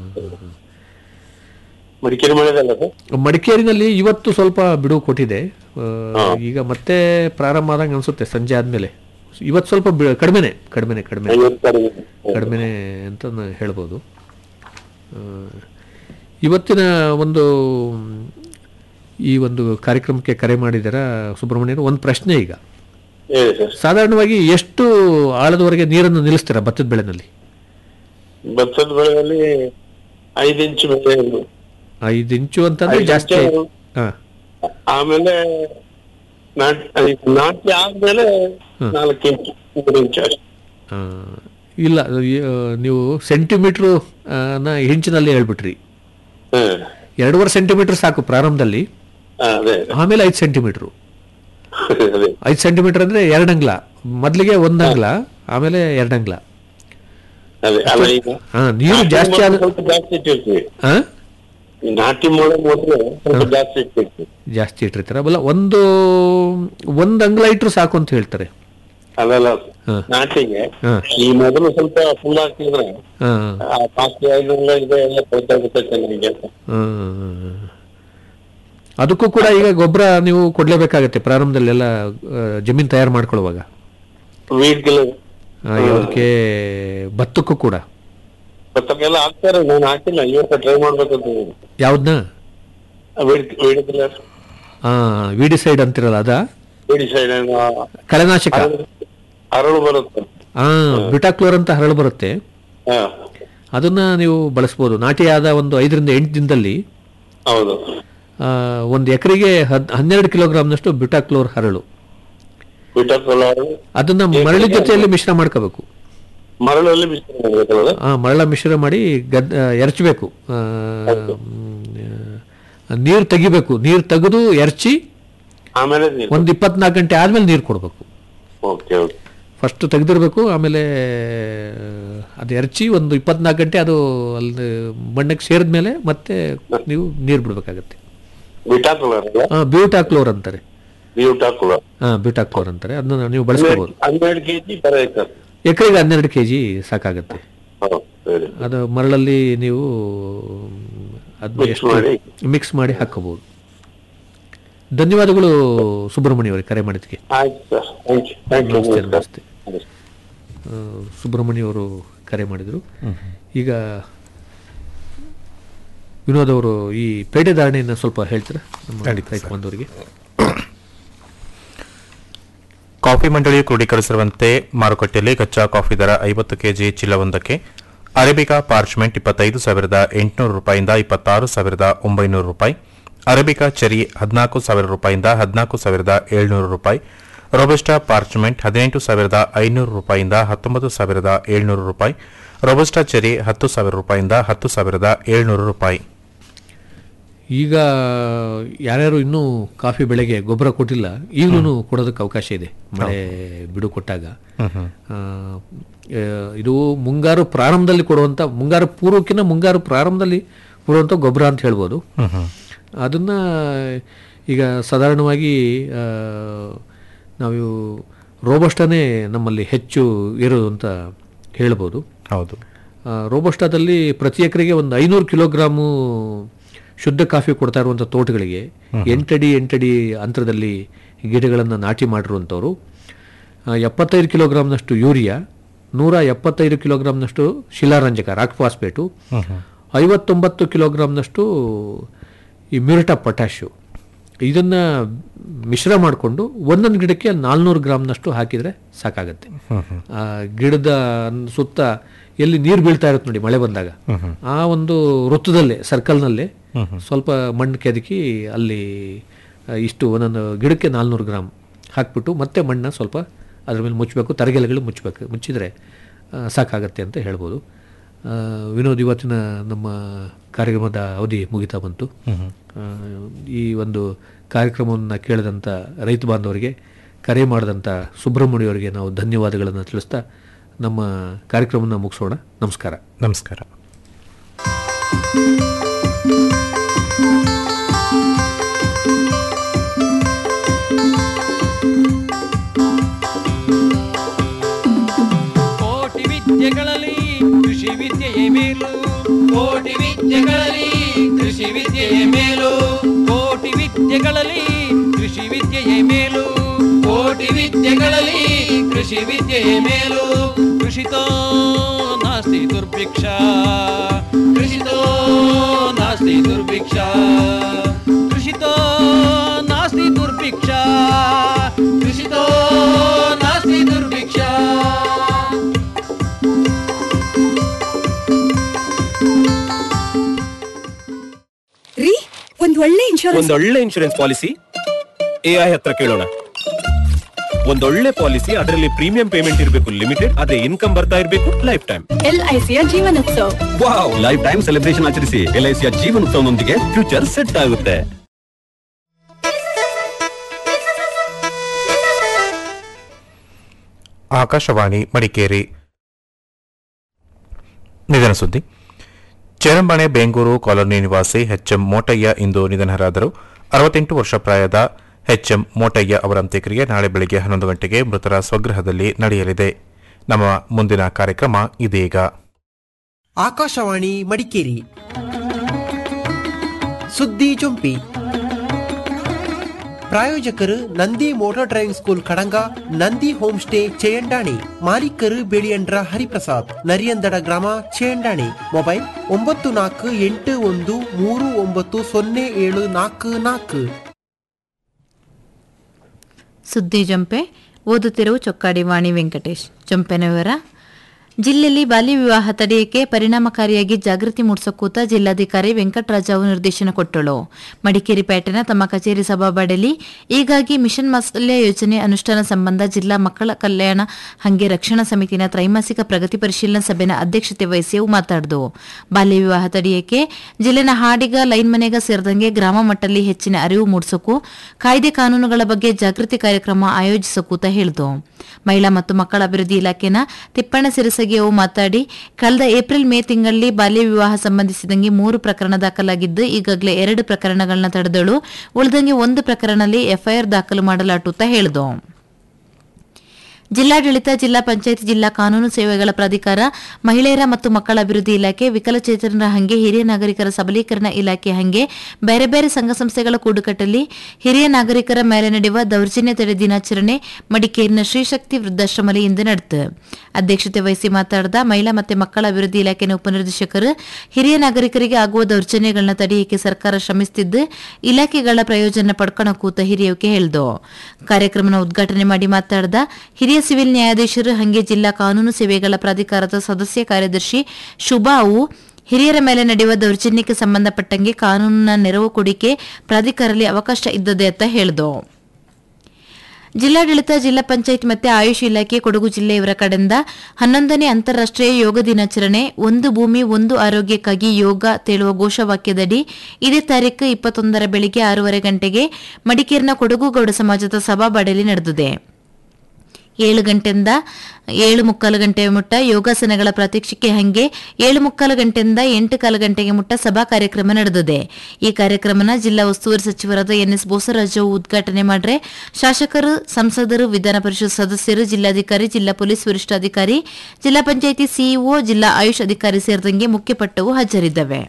ಮಡಿಕೇರಿ ಮಾಡಿದಲ್ಲ ಸರ್ ಮಡಿಕೇರಿನಲ್ಲಿ ಇವತ್ತು ಸ್ವಲ್ಪ ಬಿಡುವು ಕೊಟ್ಟಿದೆ ಆ, ಹಾ. ಈಗ ಮತ್ತೆ ಪ್ರಾರಂಭ ಆದಂಗೆ ಅನಿಸುತ್ತೆ ಸಂಜೆ ಆದಮೇಲೆ ಇವತ್ತು ಸ್ವಲ್ಪ ಬಿ- ಕಡಿಮೆನೆ ಕಡಿಮೆನೆ ಕಡಿಮೆ ಐವತ್ತಾರು ಕಡಿಮೆನೆ ಅಂತ ನಾ- ಹೇಳ್ಬೋದು ಆ, ಇವತ್ತಿನ ಒಂದು ಮ್, ಈ ಒಂದು ಕಾರ್ಯಕ್ರಮಕ್ಕೆ ಕರೆ ಮಾಡಿದ್ದೀರಾ ಸುಬ್ರಹ್ಮಣ್ಯರು ಒಂದು ಪ್ರಶ್ನೆ ಈಗ ಹೇಳಿ ಸರ್ ಸಾಧಾರಣವಾಗಿ ಎಷ್ಟು ಆಳದವರೆಗೆ ನೀರನ್ನು ನಿಲ್ಲಿಸ್ತೀರಾ ಭತ್ತದ ಬೆಳೆನಲ್ಲಿ ಭತ್ತದ ಬೆಳೆಯಲ್ಲಿ ಐದು ಇಂಚು ಬೆಳೆ ಇರ್ಬೇಕು. ಐದು ಇಂಚು ಅಂತಂದ್ರೆ ಐದು ಜಾಸ್ತಿ ಇಂಚು. ಹಾ ಆಮೇಲೆ ನಾಟ್ ಇದು ನಾಟಿ ಆದ್ಮೇಲೆ ನಾಲ್ಕು ಇಂಚು ಮೂರು ಇಂಚು ಅಷ್ಟೇ ಆ, ಇಲ್ಲ ಈ- ಆ, ನೀವು ಸೆಂಟಿಮೀಟ್ರು ಆ, ನ ಇಂಚಿನಲ್ಲಿ ಹೇಳ್ಬಿಟ್ರಿ ಹ್ಮ್ ಎರಡೂವರೆ ಸೆಂಟಿಮೀಟರ್ ಸಾಕು ಪ್ರಾರಂಭದಲ್ಲಿ ಹಾ, ಅದೇ ಆಮೇಲೆ ಐದು ಸೆಂಟಿಮೀಟ್ರು ಅದೇ ಐದು ಸೆಂಟಿಮೀಟರ್ ಅಂದ್ರೆ ಎರಡು ಅಂಗ್ಲ ಮೊದಲಿಗೆ ಒಂದು ಅಂಗ್ಲ ಆಮೇಲೆ ಎರಡು ಅಂಗ್ಲ ಅದೇ ಅಲ್ಲ ಈಗ ಹಾ ನೀರು ನಾಟಿ ಜಾಸ್ತಿ ಮೊದಲು ಆದ ಸ್ವಲ್ಪ ಜಾಸ್ತಿ ಇಟ್ಟಿರ್ತೀವಿ ಹಾ ಈ ನಾಟಿ ಮೊಳೆ ಮೊದಲು ಸ್ವಲ್ಪ ಜಾಸ್ತಿ ಇಟ್ಟಿರ್ತೀವಿ ಜಾಸ್ತಿ ಇಟ್ಟಿರ್ತಾರ ಬಲ್ಲ ಒಂದು ಒಂದು ಅಂಗ್ಲ ಇಟ್ಟರು ಸಾಕು ಅಂತ ಹೇಳ್ತಾರೆ ಅಲ್ಲಲ್ಲ ಹಾ. ನಾಟಿಗೆ ಹಾ. ಈ ಮೊದಲು ಸ್ವಲ್ಪ ಫುಲ್ ಹಾಕಿದ್ರೆ ಹಾ ಆ ಬಾಕಿ ಐದು ಇದೆ ಎಲ್ಲ ಕೊಡ್ತಾ ಚೆನ್ನಾಗಿ ಅಂತ ಹಾ. ಅದಕ್ಕೂ ಕೂಡ ಈಗ ಗೊಬ್ಬರ ನೀವು ಕೊಡ್ಲೇಬೇಕಾಗತ್ತೆ ಪ್ರಾರಂಭದಲ್ಲೆಲ್ಲ ಆ, ಜಮೀನ್ ತಯಾರು ಮಾಡ್ಕೊಳ್ಳುವಾಗ ವೀಡ್ ಗಿಲ್ಲ ಆ, ಯಾವುದಕ್ಕೆ ಭತ್ತಕ್ಕೂ ಕೂಡ ಭತ್ತಕ್ಕೆಲ್ಲ ಹಾಕ್ತಾರೆ ನಾನು ಹಾಕಿಲ್ಲ ಇವತ್ತು ಟ್ರೈ ಮಾಡ್ಬೇಕಂತ ಯಾವ್ದನ್ನ ವೀಡ್ ವೀಡ್ ಗಿಲ್ಲರ್ ವಿಡಿಸೈಡ್ ಅಂತಿರಲ್ಲ ಅದ ವೀಡಿ ಸೈಡ್ ಕಳೆನಾಶಕ ಹರಳು ಬರುತ್ತೆ ಆ ಬಿಟಾಕ್ಲೋರ್ ಅಂತ ಹರಳು ಬರುತ್ತೆ ಹಾ ಅದನ್ನ ನೀವು ಬಳಸ್ಬೋದು ನಾಟಿಯಾದ ಒಂದು ಐದರಿಂದ ಎಂಟು ದಿನದಲ್ಲಿ ಹೌದು ಆ, ಒಂದು ಎಕರೆಗೆ ಹದ್ ಹನ್ನೆರಡು ಕಿಲೋಗ್ರಾಮ್ನಷ್ಟು ಬಿಟಾಕ್ಲೋರ್ ಹರಳು ಬಿಟ್ಟಲ್ಲ ಅದನ್ನ ಮರಳಿ ಜೊತೆಯಲ್ಲಿ ಮಿಶ್ರ ಮಾಡ್ಕೋಬೇಕು ಮರಳಲ್ಲಿ ಮಿಶ್ರಣ ಮಾಡ್ಬೇಕಲ್ಲ ಆ ಮರಳ ಮಿಶ್ರ ಮಾಡಿ ಗದ್ ಎರಚಬೇಕು ನೀರು ತೆಗಿಬೇಕು ನೀರು ತೆಗೆದು ಎರಚಿ ಆಮೇಲೆ ನೀರು ಒಂದು ಇಪ್ಪತ್ನಾಲ್ಕು ಗಂಟೆ ಆದ್ಮೇಲೆ ನೀರು ಕೊಡಬೇಕು ಓಕೆ ಓಕೆ ಫಸ್ಟ್ ತೆಗೆದಿರ್ಬೇಕು ಆಮೇಲೆ ಅದು ಎರಚಿ ಒಂದು ಇಪ್ಪತ್ನಾಲ್ಕು ಗಂಟೆ ಅದು ಅಲ್ಲಿ ಮಣ್ಣಿಗೆ ಸೇರಿದ ಮೇಲೆ ಮತ್ತೆ ನೀವು ನೀರು ಬಿಡಬೇಕಾಗತ್ತೆ ಬಿಟಾಕುಲರ್ ಅಲ್ಲ ಬ್ಯೂಟಾಕ್ಲೋರ್ ಅಂತಾರೆ ಬಿಟಾಕುಲರ್ ಹಾಂ ಬ್ಯೂಟಾಕ್ಲೋರ್ ಅಂತಾರೆ ಅದನ್ನ ನೀವು ಬಳಸ್ಕೋಬೋದು ಹನ್ನೆರಡು ಕೆಜಿ ಪರ್ ಏಕರ್ ಎಕರೆಗೆ ಹನ್ನೆರಡು ಕೆ ಜಿ ಸಾಕಾಗುತ್ತೆ ಹೌದು ಸರಿ ಅದು ಮರಳಲ್ಲಿ ನೀವು ಅದನ್ನ Mix ಮಾಡಿ. ಮಿಕ್ಸ್ ಮಾಡಿ ಹಾಕೋಬಹುದು ಧನ್ಯವಾದಗಳು ಸುಬ್ರಹ್ಮಣ್ಯ ಅವರೇ ಕರೆ ಮಾಡಿದ್ದಕ್ಕೆ ಆಯ್ತು sir thank you thank you ನಮಸ್ತೆ ನಮಸ್ತೆ ಆ, ಸುಬ್ರಹ್ಮಣ್ಯ ಅವರು ಕರೆ ಮಾಡಿದರು ಈಗ ವಿನೋದ್ ಅವರು ಈ ಪೇಟೆ ಧಾರಣೆಯನ್ನು ಸ್ವಲ್ಪ ಹೇಳ್ತೀರಾ ನಮ್ಮ ಖಂಡಿತ ರೈತ ಸರ್. ಬಂಧುವರಿಗೆ ಕಾಫಿ ಮಂಡಳಿಯು ಕ್ರೋಢೀಕರಿಸಿರುವಂತೆ ಮಾರುಕಟ್ಟೆಯಲ್ಲಿ ಕಚ್ಚಾ ಕಾಫಿ ದರ ಐವತ್ತು ಕೆಜಿ ಚೀಲವೊಂದಕ್ಕೆ ಅರೇಬಿಕಾ ಪಾರ್ಚ್ಮೆಂಟ್ ಇಪ್ಪತ್ತೈದು ಸಾವಿರದ ಎಂಟುನೂರು ರೂಪಾಯಿಂದ ಇಪ್ಪತ್ತಾರು ಸಾವಿರದ ಒಂಬೈನೂರು ರೂಪಾಯಿ ಅರೇಬಿಕಾ ಚೆರಿ ಹದಿನಾಲ್ಕು ಸಾವಿರ ರೂಪಾಯಿಂದ ಹದಿನಾಲ್ಕು ಸಾವಿರದ ಏಳ್ನೂರು ರೂಪಾಯಿ ರೋಬಸ್ಟಾ ಪಾರ್ಚ್ಮೆಂಟ್ ಹದಿನೆಂಟು ಸಾವಿರದ ಐನೂರು ರೂಪಾಯಿಂದ ಹತ್ತೊಂಬತ್ತು ಸಾವಿರದ ಏಳ್ನೂರು ರೂಪಾಯಿ ರೋಬಸ್ಟಾ ಚೆರಿ ಹತ್ತು ಸಾವಿರ ರೂಪಾಯಿಂದ ಹತ್ತು ಸಾವಿರದ ಏಳ್ನೂರು ರೂಪಾಯಿ ಈಗ ಯಾರ್ಯಾರು ಇನ್ನೂ ಕಾಫಿ ಬೆಳೆಗೆ ಗೊಬ್ಬರ ಕೊಟ್ಟಿಲ್ಲ ಈಗಲೂ ಕೊಡೋದಕ್ಕೆ ಅವಕಾಶ ಇದೆ ಮಳೆ ಬಿಡು ಕೊಟ್ಟಾಗ ಆ, ಆ, ಇದು ಮುಂಗಾರು ಪ್ರಾರಂಭದಲ್ಲಿ ಕೊಡುವಂಥ ಮುಂಗಾರು ಪೂರ್ವಕ್ಕಿಂತ ಮುಂಗಾರು ಪ್ರಾರಂಭದಲ್ಲಿ ಕೊಡುವಂಥ ಗೊಬ್ಬರ ಅಂತ ಹೇಳ್ಬೋದು ಅದನ್ನು ಈಗ ಸಾಧಾರಣವಾಗಿ ಆ, ನಾವು ರೋಬಸ್ಟನೇ ನಮ್ಮಲ್ಲಿ ಹೆಚ್ಚು ಇರೋದು ಅಂತ ಹೇಳ್ಬೋದು ಹೌದು ಆ, ರೋಬಸ್ಟಾದಲ್ಲಿ ಪ್ರತಿ ಎಕರೆಗೆ ಒಂದು ಐನೂರು ಕಿಲೋಗ್ರಾಮು ಶುದ್ಧ ಕಾಫಿ ಕೊಡ್ತಾ ಇರುವಂಥ ತೋಟಗಳಿಗೆ ಎಂಟಡಿ ಎಂಟಡಿ ಅಂತರದಲ್ಲಿ ಗಿಡಗಳನ್ನು ನಾಟಿ ಮಾಡಿರುವಂಥವ್ರು ಆ, ಎಪ್ಪತ್ತೈದು ಕಿಲೋಗ್ರಾಮ್ನಷ್ಟು ಯೂರಿಯಾ ನೂರ ಎಪ್ಪತ್ತೈದು ಕಿಲೋಗ್ರಾಮ್ನಷ್ಟು ಶಿಲಾರಂಜಕ ರಾಕ್ ಫಾಸ್ಫೇಟು ಐವತ್ತೊಂಬತ್ತು ಕಿಲೋಗ್ರಾಮ್ನಷ್ಟು ಈ ಮ್ಯೂರಿಟಾ ಪೊಟ್ಯಾಶು ಇದನ್ನು ಮಿಶ್ರ ಮಾಡಿಕೊಂಡು ಒಂದೊಂದು ಗಿಡಕ್ಕೆ ನಾಲ್ನೂರು ಗ್ರಾಮ್ನಷ್ಟು ಹಾಕಿದರೆ ಸಾಕಾಗತ್ತೆ ಆ ಗಿಡದ ಸುತ್ತ ಎಲ್ಲಿ ನೀರು ಬೀಳ್ತಾ ಇರುತ್ತೆ ನೋಡಿ ಮಳೆ ಬಂದಾಗ ಆ ಒಂದು ವೃತ್ತದಲ್ಲೇ ಸರ್ಕಲ್ನಲ್ಲೇ ಸ್ವಲ್ಪ ಮಣ್ಣು ಕೆದಕಿ ಅಲ್ಲಿ ಆ, ಇಷ್ಟು ಒಂದೊಂದು ಗಿಡಕ್ಕೆ ನಾಲ್ನೂರು ಗ್ರಾಮ್ ಹಾಕ್ಬಿಟ್ಟು ಮತ್ತೆ ಮಣ್ಣು ಸ್ವಲ್ಪ ಅದ್ರ ಮೇಲೆ ಮುಚ್ಚಬೇಕು ತರಗೆಲೆಗಳು ಮುಚ್ಚಬೇಕು ಮುಚ್ಚಿದರೆ ಆ, ಸಾಕಾಗತ್ತೆ ಅಂತ ಹೇಳ್ಬೋದು ಆ, ವಿನೋದ್ ಇವತ್ತಿನ ನಮ್ಮ ಕಾರ್ಯಕ್ರಮದ ಅವಧಿ ಮುಗಿತಾ ಬಂತು ಆ, ಈ ಒಂದು ಕಾರ್ಯಕ್ರಮವನ್ನು ಕೇಳಿದಂಥ ರೈತ ಬಾಂಧವರಿಗೆ ಕರೆ ಮಾಡಿದಂಥ ಸುಬ್ರಹ್ಮಣ್ಯವರಿಗೆ ನಾವು ಧನ್ಯವಾದಗಳನ್ನು ತಿಳಿಸ್ತಾ ನಮ್ಮ ಕಾರ್ಯಕ್ರಮನ ಮುಗಿಸೋಣ ನಮಸ್ಕಾರ ನಮಸ್ಕಾರ ಕೋಟಿ ವಿದ್ಯೆಗಳಲ್ಲಿ ಕೃಷಿ ವಿದ್ಯೆಯೇ ಮೇಲು ಕೋಟಿ ವಿದ್ಯೆಗಳಲ್ಲಿ ಕೃಷಿ ವಿದ್ಯೆಯೇ ಮೇಲು ಕೋಟಿ ವಿದ್ಯೆಗಳಲ್ಲಿ ಕೃಷಿ ವಿದ್ಯೆಯೇ ಮೇಲು ಕೋಟಿ ವಿದ್ಯೆಗಳಲ್ಲಿ ಕೃಷಿ ವಿದ್ಯೆಯೇ ಮೇಲು ಕೃಷಿತೋ ನಾಸ್ತಿ ದುರ್ಭಿಕ್ಷ ಕೃಷಿತೋ ನಾಸ್ತಿ ದುರ್ಭಿಕ್ಷ ಕೃಷಿತೋ ನಾಸ್ತಿ ದುರ್ಭಿಕ್ಷ ಕೃಷಿತೋ ನಾಸ್ತಿ ದುರ್ಭಿಕ್ಷ ರೀ ಒಂದ್ ಒಳ್ಳೆ ಇನ್ಶೂರೆನ್ಸ್ ಒಂದೊಳ್ಳೆ ಇನ್ಶೂರೆನ್ಸ್ ಪಾಲಿಸಿ ಎ ಐ ಹತ್ರ ಕೇಳೋಣ ಒಂದೊಳ್ಳೆ ಪಾಲಿಸಿ ಅದರಲ್ಲಿ ಪ್ರೀಮಿಯಂ ಪೇಮೆಂಟ್ ಇರಬೇಕು ಲಿಮಿಟೆಡ್ ಅದೇ ಇನ್ಕಮ್ ಬರ್ತಾ ಇರಬೇಕು ಲೈಫ್ ಟೈಮ್ ಎಲ್ ಐ ಸಿಯ Jeevanotsav wow lifetime celebration ಆಚರಿಸಿ ಎಲ್ಐಸಿಯ ಜೀವನೋತ್ಸವನೊಂದಿಗೆ ಫ್ಯೂಚರ್ ಸೆಟ್ ಆಗುತ್ತೆ ಆಕಾಶವಾಣಿ ಮಡಿಕೇರಿ ನಿಧನ ಸುದ್ದಿ ಚೇರಂಬಾಣೆ ಬೆಂಗೂರು ಕಾಲೋನಿ ನಿವಾಸಿ ಎಚ್ಎಂ ಮೋಟಯ್ಯ ಇಂದು ನಿಧನರಾದರು ಅರವತ್ತೆಂಟು ವರ್ಷ ಪ್ರಾಯದ ಎಚ್ಎಂ ಮೋಟಯ್ಯ ಅವರ ಅಂತ್ಯಕ್ರಿಯೆ ನಾಳೆ ಬೆಳಗ್ಗೆ ಹನ್ನೊಂದು ಗಂಟೆಗೆ ಮೃತರ ಸ್ವಗೃಹದಲ್ಲಿ ನಡೆಯಲಿದೆ ನಮ್ಮ ಮುಂದಿನ ಕಾರ್ಯಕ್ರಮ ಇದೀಗ ಆಕಾಶವಾಣಿ ಮಡಿಕೇರಿ ಸುದ್ದಿ ಚುಂಪಿ ಪ್ರಾಯೋಜಕರು Nandi motor driving school Kadanga Nandi homestay Cheyandani ಮಾಲೀಕರು ಬೇಳಿಯಂಡ್ರ ಹರಿಪ್ರಸಾದ್ ನರಿಯಂದಡ ಗ್ರಾಮ ಚೇಯಂಡಾಣಿ ಮೊಬೈಲ್ ಒಂಬತ್ತು ನಾಲ್ಕು ಎಂಟು ಒಂದು ಮೂರು ಒಂಬತ್ತು ಸೊನ್ನೆ ಏಳು ನಾಲ್ಕು ನಾಲ್ಕು ಸುದ್ದಿ ಜಂಪೆ ಓದುತ್ತಿರುವ ಚೊಕ್ಕಾಡಿ ವಾಣಿ ವೆಂಕಟೇಶ್ ಜಂಪೆನ ವಿವರ ಜಿಲ್ಲೆಯಲ್ಲಿ ಬಾಲ್ಯ ವಿವಾಹ ತಡೆಯಕ್ಕೆ ಪರಿಣಾಮಕಾರಿಯಾಗಿ ಜಾಗೃತಿ ಮೂಡಿಸಕೂತ ಜಿಲ್ಲಾಧಿಕಾರಿ ವೆಂಕಟರಾಜಾವು ನಿರ್ದೇಶನ ಕೊಟ್ಟಳು ಮಡಿಕೇರಿ ಪೇಟೆನ ತಮ್ಮ ಕಚೇರಿ ಸಭಾಬಾಡಲಿ ಹೀಗಾಗಿ ಮಿಷನ್ ವಾತ್ಸಲ್ಯ ಯೋಜನೆ ಅನುಷ್ಠಾನ ಸಂಬಂಧ ಜಿಲ್ಲಾ ಮಕ್ಕಳ ಕಲ್ಯಾಣ ಹಂಗೆ ರಕ್ಷಣಾ ಸಮಿತಿನ ತ್ರೈಮಾಸಿಕ ಪ್ರಗತಿ ಪರಿಶೀಲನಾ ಸಭೆನ ಅಧ್ಯಕ್ಷತೆ ವಹಿಸಿ ಅವು ಮಾತಾಡಿದು ಬಾಲ್ಯ ವಿವಾಹ ತಡೆಯಕ್ಕೆ ಜಿಲ್ಲೆನ ಹಾಡಿಗ ಲೈನ್ ಮನೆಗ ಸೇರಿದಂಗೆ ಗ್ರಾಮ ಮಟ್ಟದಲ್ಲಿ ಹೆಚ್ಚಿನ ಅರಿವು ಮೂಡಿಸೋಕು ಕಾಯ್ದೆ ಕಾನೂನುಗಳ ಬಗ್ಗೆ ಜಾಗೃತಿ ಕಾರ್ಯಕ್ರಮ ಆಯೋಜಿಸಕೂತ ಹೇಳಿದು ಮಹಿಳಾ ಮತ್ತು ಮಕ್ಕಳ ಅಭಿವೃದ್ಧಿ ಇಲಾಖೆನ ತಿಪ್ಪಣ್ಣ ಸಿರಸಗಿ ಅವು ಮಾತಾಡಿ ಕಳೆದ ಏಪ್ರಿಲ್ ಮೇ ತಿಂಗಳಲ್ಲಿ ಬಾಲ್ಯ ವಿವಾಹ ಸಂಬಂಧಿಸಿದಂಗೆ ಮೂರು ಪ್ರಕರಣ ದಾಖಲಾಗಿದ್ದು ಈಗಾಗಲೇ ಎರಡು ಪ್ರಕರಣಗಳನ್ನ ತಡೆದಳು ಉಳಿದಂಗೆ ಒಂದು ಪ್ರಕರಣದಲ್ಲಿ ಎಫ್ಐಆರ್ ದಾಖಲು ಮಾಡಲಾಟುತ್ತಾ ಹೇಳಿದು ಜಿಲ್ಲಾಡಳಿತ ಜಿಲ್ಲಾ ಪಂಚಾಯತ್ ಜಿಲ್ಲಾ ಕಾನೂನು ಸೇವೆಗಳ ಪ್ರಾಧಿಕಾರ ಮಹಿಳೆಯರ ಮತ್ತು ಮಕ್ಕಳ ಅಭಿವೃದ್ಧಿ ಇಲಾಖೆ ವಿಕಲಚೇತನರ ಹಂಗೆ ಹಿರಿಯ ನಾಗರಿಕರ ಸಬಲೀಕರಣ ಇಲಾಖೆ ಹಂಗೆ ಬೇರೆ ಬೇರೆ ಸಂಘ ಸಂಸ್ಥೆಗಳ ಕೂಡುಕಟ್ಟಲ್ಲಿ ಹಿರಿಯ ನಾಗರಿಕರ ಮೇಲೆ ನಡೆಯುವ ದೌರ್ಜನ್ಯ ತಡೆ ದಿನಾಚರಣೆ ಮಡಿಕೇರಿನ ಶ್ರೀಶಕ್ತಿ ವೃದ್ಧಾಶ್ರಮದಲ್ಲಿ ಇಂದು ನಡೆಯಿತು ಅಧ್ಯಕ್ಷತೆ ವಹಿಸಿ ಮಾತನಾಡಿದ ಮಹಿಳಾ ಮತ್ತು ಮಕ್ಕಳ ಅಭಿವೃದ್ಧಿ ಇಲಾಖೆಯ ಉಪನಿರ್ದೇಶಕರು ಹಿರಿಯ ನಾಗರಿಕರಿಗೆ ಆಗುವ ದೌರ್ಜನ್ಯಗಳನ್ನ ತಡೆಯಕ್ಕೆ ಸರ್ಕಾರ ಶ್ರಮಿಸುತ್ತಿದ್ದು ಇಲಾಖೆಗಳ ಪ್ರಯೋಜನ ಪಡ್ಕೊಳ್ಳೋ ಕೂತ ಹಿರಿಯಕ್ಕೆ ಹೇಳಿದು ಕಾರ್ಯಕ್ರಮನ ಉದ್ಘಾಟನೆ ಮಾಡಿ ಮಾತನಾಡಿದ ಹಿರಿಯ ಸಿವಿಲ್ ನ್ಯಾಯಾಧೀಶರು ಹಂಗೆ ಜಿಲ್ಲಾ ಕಾನೂನು ಸೇವೆಗಳ ಪ್ರಾಧಿಕಾರದ ಸದಸ್ಯ ಕಾರ್ಯದರ್ಶಿ ಶುಭಾ ಅವು ಹಿರಿಯರ ಮೇಲೆ ನಡೆಯುವ ದೌರ್ಜನ್ಯಕ್ಕೆ ಸಂಬಂಧಪಟ್ಟಂಗೆ ಕಾನೂನಿನ ನೆರವು ಕೊಡಿಕೆ ಪ್ರಾಧಿಕಾರದಲ್ಲಿ ಅವಕಾಶ ಇದ್ದದೆ ಅಂತ ಹೇಳಿದು ಜಿಲ್ಲಾಡಳಿತ ಜಿಲ್ಲಾ ಪಂಚಾಯತ್ ಮತ್ತೆ ಆಯುಷ್ ಇಲಾಖೆ ಕೊಡಗು ಜಿಲ್ಲೆಯವರ ಕಡೆಯಿಂದ ಹನ್ನೊಂದನೇ ಅಂತಾರಾಷ್ಟ್ರೀಯ ಯೋಗ ದಿನಾಚರಣೆ ಒಂದು ಭೂಮಿ ಒಂದು ಆರೋಗ್ಯಕ್ಕಾಗಿ ಯೋಗ ತೇಳುವ ಘೋಷವಾಕ್ಯದಡಿ ಇದೇ ತಾರೀಕು ಇಪ್ಪತ್ತೊಂದರ ಬೆಳಿಗ್ಗೆ ಆರೂವರೆ ಗಂಟೆಗೆ ಮಡಿಕೇರಿನ ಕೊಡಗು ಗೌಡ ಸಮಾಜದ ಸಭಾಬಾಡಲಿ ನಡೆದಿದೆ ಏಳು ಗಂಟೆಯಿಂದ ಏಳು ಮುಕ್ಕಾಲು ಗಂಟೆಯ ಮುಟ್ಟ ಯೋಗಾಸನಗಳ ಪ್ರಾತ್ಯಕ್ಷಿಕೆ ಹಂಗೆ ಏಳು ಮುಕ್ಕಾಲು ಗಂಟೆಯಿಂದ ಎಂಟು ಕಾಲು ಗಂಟೆಗೆ ಮುಟ್ಟ ಸಭಾ ಕಾರ್ಯಕ್ರಮ ನಡೆದಿದೆ ಈ ಕಾರ್ಯಕ್ರಮನ ಜಿಲ್ಲಾ ಉಸ್ತುವಾರಿ ಸಚಿವರಾದ ಎನ್ಎಸ್ ಬೋಸರಾಜು ಉದ್ಘಾಟನೆ ಮಾಡ್ರೆ ಶಾಸಕರು ಸಂಸದರು ವಿಧಾನ ಪರಿಷತ್ ಸದಸ್ಯರು ಜಿಲ್ಲಾಧಿಕಾರಿ ಜಿಲ್ಲಾ ಪೊಲೀಸ್ ವರಿಷ್ಠಾಧಿಕಾರಿ ಜಿಲ್ಲಾ ಪಂಚಾಯಿತಿ ಸಿಇಒ ಜಿಲ್ಲಾ ಆಯುಷ್ ಅಧಿಕಾರಿ ಸೇರಿದಂಗೆ ಮುಖ್ಯಪಟ್ಟವು ಹಾಜರಿದ್ದವೆ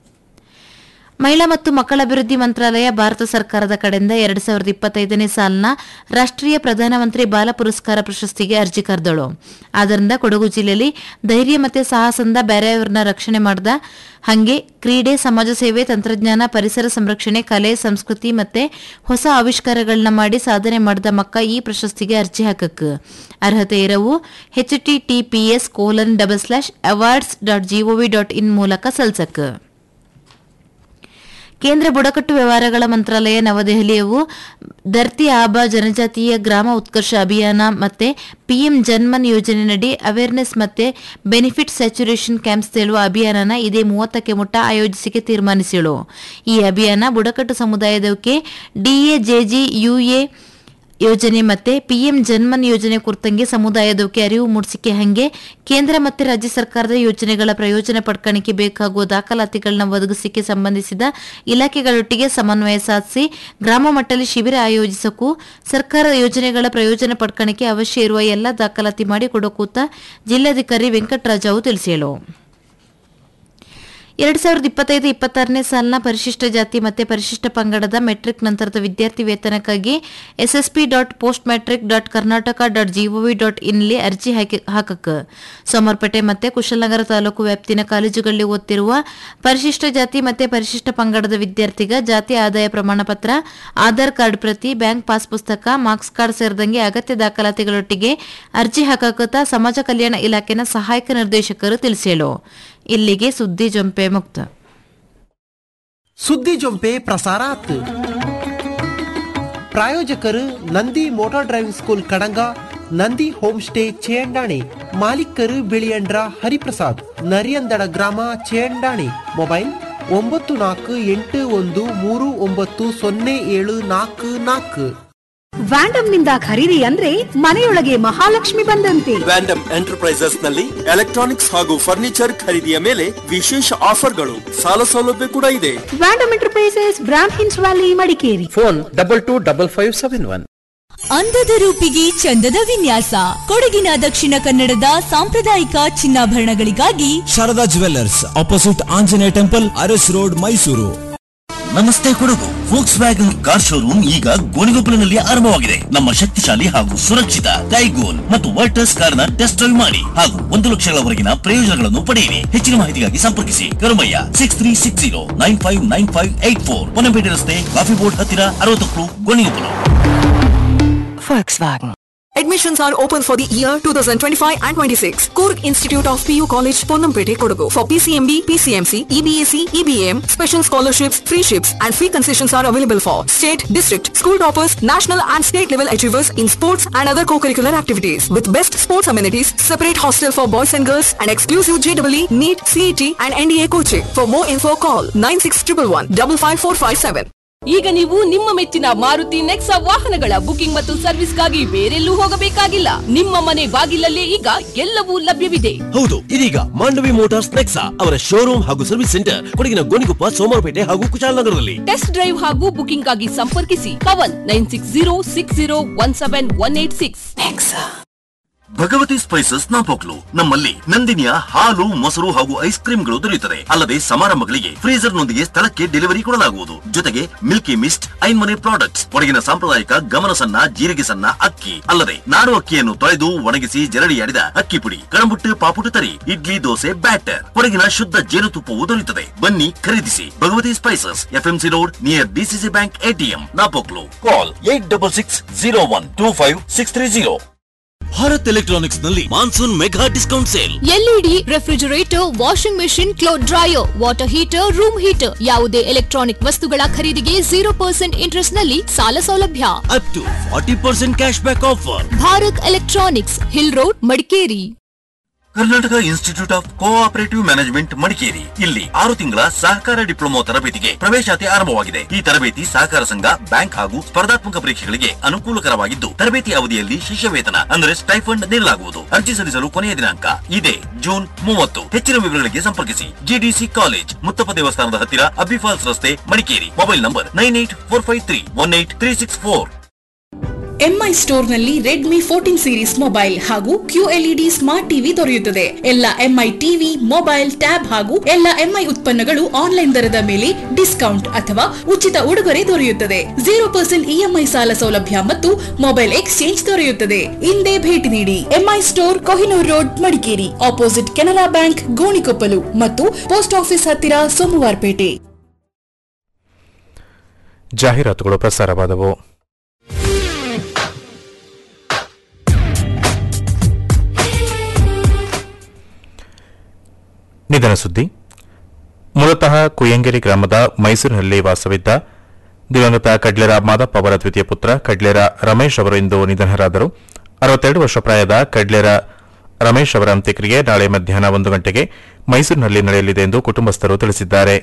ಮಹಿಳಾ ಮತ್ತು ಮಕ್ಕಳ ಅಭಿವೃದ್ಧಿ ಮಂತ್ರಾಲಯ ಭಾರತ ಸರ್ಕಾರದ ಕಡೆಯಿಂದ ಎರಡ್ ಸಾವಿರದ ಇಪ್ಪತ್ತೈದನೇ ಸಾಲಿನ ರಾಷ್ಟ್ರೀಯ ಪ್ರಧಾನಮಂತ್ರಿ ಬಾಲ ಪುರಸ್ಕಾರ ಪ್ರಶಸ್ತಿಗೆ ಅರ್ಜಿ ಕರೆದಳು ಆದ್ದರಿಂದ ಕೊಡಗು ಜಿಲ್ಲೆಯಲ್ಲಿ ಧೈರ್ಯ ಮತ್ತೆ ಸಾಹಸದಿಂದ ಬೇರೆಯವರನ್ನ ರಕ್ಷಣೆ ಮಾಡಿದ ಹಂಗೆ ಕ್ರೀಡೆ ಸಮಾಜ ಸೇವೆ ತಂತ್ರಜ್ಞಾನ ಪರಿಸರ ಸಂರಕ್ಷಣೆ ಕಲೆ ಸಂಸ್ಕೃತಿ ಮತ್ತೆ ಹೊಸ ಆವಿಷ್ಕಾರಗಳನ್ನ ಮಾಡಿ ಸಾಧನೆ ಮಾಡಿದ ಮಕ್ಕ ಈ ಪ್ರಶಸ್ತಿಗೆ ಅರ್ಜಿ ಹಾಕಕ್ ಅರ್ಹತೆ ಇರವು HTTPS colon double slash awards dot GOV dot in ಮೂಲಕ ಸಲ್ಸಕ್ ಕೇಂದ್ರ ಬುಡಕಟ್ಟು ವ್ಯವಹಾರಗಳ ಮಂತ್ರಾಲಯ ನವದೆಹಲಿಯವು ಧರ್ತಿ ಆಬಾ ಜನಜಾತೀಯ ಗ್ರಾಮ ಉತ್ಕರ್ಷ ಅಭಿಯಾನ ಮತ್ತೆ ಪಿಎಂ ಜನ್ಮನ್ ಯೋಜನೆಯಡಿ ಅವೇರ್ನೆಸ್ ಮತ್ತೆ ಬೆನಿಫಿಟ್ ಸ್ಯಾಚುರೇಷನ್ ಕ್ಯಾಂಪ್ಸ್ ತೇಳುವ ಅಭಿಯಾನನ ಇದೇ ಮೂವತ್ತಕ್ಕೆ ಮುಟ್ಟ ಆಯೋಜಿಸಿಕೆ ತೀರ್ಮಾನಿಸಿಳು ಈ ಅಭಿಯಾನ ಬುಡಕಟ್ಟು ಸಮುದಾಯದಕ್ಕೆ ಡಿಎಜೆಜಿ ಯುಎ ಯೋಜನೆ ಮತ್ತೆ ಪಿಎಂ ಜನ್ಮನ್ ಯೋಜನೆ ಕುರಿತಂಗೆ ಸಮುದಾಯದಕ್ಕೆ ಅರಿವು ಮೂಡಿಸಿಕೆ ಹಂಗೆ ಕೇಂದ್ರ ಮತ್ತೆ ರಾಜ್ಯ ಸರ್ಕಾರದ ಯೋಜನೆಗಳ ಪ್ರಯೋಜನ ಪಡ್ಕಣಿಕೆ ಬೇಕಾಗುವ ದಾಖಲಾತಿಗಳನ್ನ ಒದಗಿಸಿಕೆ ಸಂಬಂಧಿಸಿದ ಇಲಾಖೆಗಳೊಟ್ಟಿಗೆ ಸಮನ್ವಯ ಸಾಧಿಸಿ ಗ್ರಾಮ ಮಟ್ಟದಲ್ಲಿ ಶಿಬಿರ ಆಯೋಜಿಸಕ್ಕೂ ಸರ್ಕಾರ ಯೋಜನೆಗಳ ಪ್ರಯೋಜನ ಪಡ್ಕಣಿಕೆ ಅವಶ್ಯ ಇರುವ ಎಲ್ಲ ದಾಖಲಾತಿ ಮಾಡಿ ಕೊಡಕೂತ ಜಿಲ್ಲಾಧಿಕಾರಿ ವೆಂಕಟರಾಜಾವು ತಿಳಿಸಿದರು ಎರಡ್ ಸಾವಿರದ ಇಪ್ಪತ್ತೈದು ಇಪ್ಪತ್ತಾರನೇ ಸಾಲಿನ ಪರಿಶಿಷ್ಟ ಜಾತಿ ಮತ್ತೆ ಪರಿಶಿಷ್ಟ ಪಂಗಡದ ಮೆಟ್ರಿಕ್ ನಂತರದ ವಿದ್ಯಾರ್ಥಿ ವೇತನಕ್ಕಾಗಿ SSP dot post matric dot Karnataka dot GOV dot ಇನ್ಲಿ ಅರ್ಜಿ ಹಾಕಿ ಹಾಕಕ್ ಸೋಮವಾರಪೇಟೆ ಮತ್ತೆ ಕುಶಲನಗರ ತಾಲೂಕು ವ್ಯಾಪ್ತಿನ ಕಾಲೇಜುಗಳಲ್ಲಿ ಓದ್ತಿರುವ ಪರಿಶಿಷ್ಟ ಜಾತಿ ಮತ್ತೆ ಪರಿಶಿಷ್ಟ ಪಂಗಡದ ವಿದ್ಯಾರ್ಥಿಗ ಜಾತಿ ಆದಾಯ ಪ್ರಮಾಣ ಪತ್ರ ಆಧಾರ್ ಕಾರ್ಡ್ ಪ್ರತಿ ಬ್ಯಾಂಕ್ ಪಾಸ್ ಪುಸ್ತಕ ಮಾರ್ಕ್ಸ್ ಕಾರ್ಡ್ ಸೇರಿದಂಗೆ ಅಗತ್ಯ ದಾಖಲಾತಿಗಳೊಟ್ಟಿಗೆ ಅರ್ಜಿ ಹಾಕಕತ ಸಮಾಜ ಕಲ್ಯಾಣ ಇಲಾಖೆನ ಸಹಾಯಕ ನಿರ್ದೇಶಕರು ತಿಳಿಸೇಳು ಇಲ್ಲಿಗೆ ಸುದ್ದಿ ಜೊಂಪೆ ಮುಕ್ತ ಸುದ್ದಿ ಜೊಂಪೆ ಪ್ರಸಾರಾತ್ ಪ್ರಾಯೋಜಕರು Nandi motor driving school Kadanga Nandi homestay Chendani ಮಾಲೀಕರು ಬಿಳಿಯಂಡ್ರ ಹರಿಪ್ರಸಾದ್ ನರಿಯಂದಡ ಗ್ರಾಮ ಚೇಂಡಾಣಿ ಮೊಬೈಲ್ ಒಂಬತ್ತು ನಾಲ್ಕು ಎಂಟು ಒಂದು ಮೂರು ಒಂಬತ್ತು ಸೊನ್ನೆ ಏಳು ನಾಲ್ಕು ನಾಲ್ಕು ವ್ಯಾಂಡಮ್ ನಿಂದ ಖರೀದಿ ಅಂದ್ರೆ ಮನೆಯೊಳಗೆ ಮಹಾಲಕ್ಷ್ಮಿ ಬಂದಂತೆ ವ್ಯಾಂಡಮ್ ಎಂಟರ್ಪ್ರೈಸಸ್ ನಲ್ಲಿ ಎಲೆಕ್ಟ್ರಾನಿಕ್ಸ್ ಹಾಗೂ ಫರ್ನಿಚರ್ ಖರೀದಿಯ ಮೇಲೆ ವಿಶೇಷ ಆಫರ್ಗಳು ಸಾಲ ಸೌಲಭ್ಯ ಕೂಡ ಇದೆ ವ್ಯಾಂಡಮ್ ಎಂಟರ್ಪ್ರೈಸಸ್ ಬ್ರಾಂಡ್ ಹಿನ್ಸ್ valley Madikeri phone double two double five seven one ಅಂದದ ರೂಪಿಗೆ ಚಂದದ ವಿನ್ಯಾಸ ಕೊಡಗಿನ ದಕ್ಷಿಣ ಕನ್ನಡದ ಸಾಂಪ್ರದಾಯಿಕ ಚಿನ್ನಾಭರಣಗಳಿಗಾಗಿ Sharada jewellers opposite Anjaneya temple Aras road Mysuru ನಮಸ್ತೆ Kodagu Volkswagen car showroom ಈಗ ಗೋಣಿಗೊಪ್ಪಲಿನಲ್ಲಿ ಆರಂಭವಾಗಿದೆ ನಮ್ಮ ಶಕ್ತಿಶಾಲಿ ಹಾಗೂ ಸುರಕ್ಷಿತ ಟೈಗೋನ್ ಮತ್ತು ವರ್ಟಸ್ ಕಾರ್ನ ಟೆಸ್ಟ್ ಡ್ರೈವ್ ಮಾಡಿ ಹಾಗೂ ಒಂದು ಲಕ್ಷಗಳವರೆಗಿನ ಪ್ರಯೋಜನಗಳನ್ನು ಪಡೆಯಿರಿ ಹೆಚ್ಚಿನ ಮಾಹಿತಿಗಾಗಿ ಸಂಪರ್ಕಿಸಿ Karumaiah six three six zero nine five nine five eight four Ponnampete ರಸ್ತೆ ಕಾಫಿ ಬೋರ್ಡ್ ಹತ್ತಿರ ಅರವತ್ತೊಕ್ಳು Gonikoppal Volkswagen. Admissions are open for the year 2025 and 26. Kurg Institute of PU College, Ponnampete, Kodagu. For PCMB, PCMC, EBAC, EBM, special scholarships, free ships, and free concessions are available for state, district, school toppers, national and state level achievers in sports and other co-curricular activities. With best sports amenities, separate hostel for boys and girls, and exclusive JEE, NEET, CET, and NDA coaching. For more info, call 96111 55457. ಈಗ ನೀವು ನಿಮ್ಮ ಮೆಚ್ಚಿನ ಮಾರುತಿ ನೆಕ್ಸಾ ವಾಹನಗಳ booking ಮತ್ತು ಸರ್ವಿಸ್ಗಾಗಿ ಬೇರೆಲ್ಲೂ ಹೋಗಬೇಕಾಗಿಲ್ಲ ನಿಮ್ಮ ಮನೆ ಬಾಗಿಲಲ್ಲೇ ಈಗ ಎಲ್ಲವೂ ಲಭ್ಯವಿದೆ ಹೌದು ಇದೀಗ ಮಾಂಡವಿ ಮೋಟಾರ್ಸ್ ನೆಕ್ಸಾ ಅವರ ಶೋರೂಮ್ ಹಾಗೂ ಸರ್ವಿಸ್ ಸೆಂಟರ್ ಕೊಡಗಿನ ಗೋಣಿಕೊಪ್ಪ ಸೋಮವಾರಪೇಟೆ ಹಾಗೂ ಕುಶಾಲನಗರದಲ್ಲಿ ಟೆಸ್ಟ್ ಡ್ರೈವ್ ಹಾಗೂ ಬುಕಿಂಗ್ ಆಗಿ ಸಂಪರ್ಕಿಸಿ Kavan nine six zero six zero one seven one eight six Bhagavati spices Napoklu ನಮ್ಮಲ್ಲಿ ನಂದಿನಿಯ ಹಾಲು ಮೊಸರು ಹಾಗೂ ಐಸ್ ಕ್ರೀಮ್ಗಳು ದೊರೆಯುತ್ತದೆ ಅಲ್ಲದೆ ಸಮಾರಂಭಗಳಿಗೆ ಫ್ರೀಜರ್ ನೊಂದಿಗೆ ಸ್ಥಳಕ್ಕೆ ಡೆಲಿವರಿ ಕೊಡಲಾಗುವುದು ಜೊತೆಗೆ ಮಿಲ್ಕಿ ಮಿಸ್ಟ್ ಐನ್ಮನೆ ಪ್ರಾಡಕ್ಟ್ಸ್ ಕೊಡಗಿನ ಸಾಂಪ್ರದಾಯಿಕ ಗಮನ ಸಣ್ಣ ಜೀರಿಗೆ ಸಣ್ಣ ಅಕ್ಕಿ ಅಲ್ಲದೆ ನಾಡು ಅಕ್ಕಿಯನ್ನು ತೊಳೆದು ಒಣಗಿಸಿ ಜರಡಿಯಾಡಿದ ಅಕ್ಕಿ ಪುಡಿ ಕಡಂಬುಟ್ಟು ಪಾಪುಟ್ಟು ತರಿ ಇಡ್ಲಿ ದೋಸೆ ಬ್ಯಾಟರ್ ಕೊಡಗಿನ ಶುದ್ಧ ಜೇನುತುಪ್ಪವು ದೊರೆಯುತ್ತದೆ ಬನ್ನಿ ಖರೀದಿಸಿ Bhagavati spices FMC road near DCC bank ATM Napoklu call eight double six zero one two five six three zero Bharat electronics ನಲ್ಲಿ monsoon mega discount sale LED refrigerator washing machine cloth dryer water heater room heater ಯಾವುದೇ electronic ವಸ್ತುಗಳ ಖರೀದಿಗೆ zero percent interest ನಲ್ಲಿ ಸಾಲ ಸೌಲಭ್ಯ up to forty percent cash back offer Bharat electronics hill road Madikeri Karnataka institute of cooperative management Madikeri ಇಲ್ಲಿ ಆರು ತಿಂಗಳ ಸಹಕಾರ ಡಿಪ್ಲೊಮಾ ತರಬೇತಿಗೆ ಪ್ರವೇಶಾತಿ ಆರಂಭವಾಗಿದೆ ಈ ತರಬೇತಿ ಸಹಕಾರ ಸಂಘ ಬ್ಯಾಂಕ್ ಹಾಗೂ ಸ್ಪರ್ಧಾತ್ಮಕ ಪರೀಕ್ಷೆಗಳಿಗೆ ಅನುಕೂಲಕರವಾಗಿದ್ದು ತರಬೇತಿ ಅವಧಿಯಲ್ಲಿ ಶಿಷ್ಯ ವೇತನ ಅಂದರೆ ಸ್ಟೈಫಂಡ್ ನೀಡಲಾಗುವುದು ಅರ್ಜಿ ಸಲ್ಲಿಸಲು ಕೊನೆಯ ದಿನಾಂಕ ಇದೇ ಜೂನ್ ಮೂವತ್ತು ಹೆಚ್ಚಿನ ವಿವರಗಳಿಗೆ ಸಂಪರ್ಕಿಸಿ ಜಿಡಿಸಿ ಕಾಲೇಜ್ ಮುತ್ತಪ್ಪ ದೇವಸ್ಥಾನದ ಹತ್ತಿರ ಅಬ್ಬಿಫಾಲ್ಸ್ ರಸ್ತೆ ಮಡಿಕೇರಿ mobile number nine eight four five three one eight three six four MI ಸ್ಟೋರ್ನಲ್ಲಿ ರೆಡ್ಮಿ ಫೋರ್ಟೀನ್ ಸೀರೀಸ್ ಮೊಬೈಲ್ ಹಾಗೂ ಕ್ಯೂಎಲ್ಇಡಿ ಸ್ಮಾರ್ಟ್ ಟಿವಿ ದೊರೆಯುತ್ತದೆ ಎಲ್ಲ ಎಂಐ ಟಿವಿ ಮೊಬೈಲ್ ಟ್ಯಾಬ್ ಹಾಗೂ ಎಲ್ಲ ಎಂಐ ಉತ್ಪನ್ನಗಳು ಆನ್ಲೈನ್ ದರದ ಮೇಲೆ ಡಿಸ್ಕೌಂಟ್ ಅಥವಾ ಉಚಿತ ಉಡುಗೊರೆ ದೊರೆಯುತ್ತದೆ ಜೀರೋ ಪರ್ಸೆಂಟ್ ಇಎಂಐ ಸಾಲ ಸೌಲಭ್ಯ ಮತ್ತು ಮೊಬೈಲ್ ಎಕ್ಸ್ಚೇಂಜ್ ದೊರೆಯುತ್ತದೆ ಹಿಂದೆ ಭೇಟಿ ನೀಡಿ MI store Kohinoor road Madikeri opposite Canara bank Gonikoppalu ಮತ್ತು ಪೋಸ್ಟ್ ಆಫೀಸ್ ಹತ್ತಿರ ಸೋಮವಾರಪೇಟೆ ಜಾಹೀರಾತುಗಳು ಪ್ರಸಾರವಾದವು ನಿಧನ ಸುದ್ದಿ ಮೂಲತಃ ಕುಯ್ಯಂಗೇರಿ ಗ್ರಾಮದ ಮೈಸೂರಿನಲ್ಲಿ ವಾಸವಿದ್ದ ದಿವಂಗತ ಕಡ್ಲೆರ ಮಾದಪ್ಪ ಅವರ ದ್ವಿತೀಯ ಪುತ್ರ ಕಡ್ಲೆರ ರಮೇಶ್ ಅವರು ಇಂದು ನಿಧನರಾದರು ಅರವತ್ತೆರಡು ವರ್ಷ ಪ್ರಾಯದ ಕಡ್ಲೆರ ರಮೇಶ್ ಅವರ ಅಂತ್ಯಕ್ರಿಯೆ ನಾಳೆ ಮಧ್ಯಾಹ್ನ ಒಂದು ಗಂಟೆಗೆ ಮೈಸೂರಿನಲ್ಲಿ ನಡೆಯಲಿದೆ ಎಂದು ಕುಟುಂಬಸ್ಥರು ತಿಳಿಸಿದ್ದಾರೆ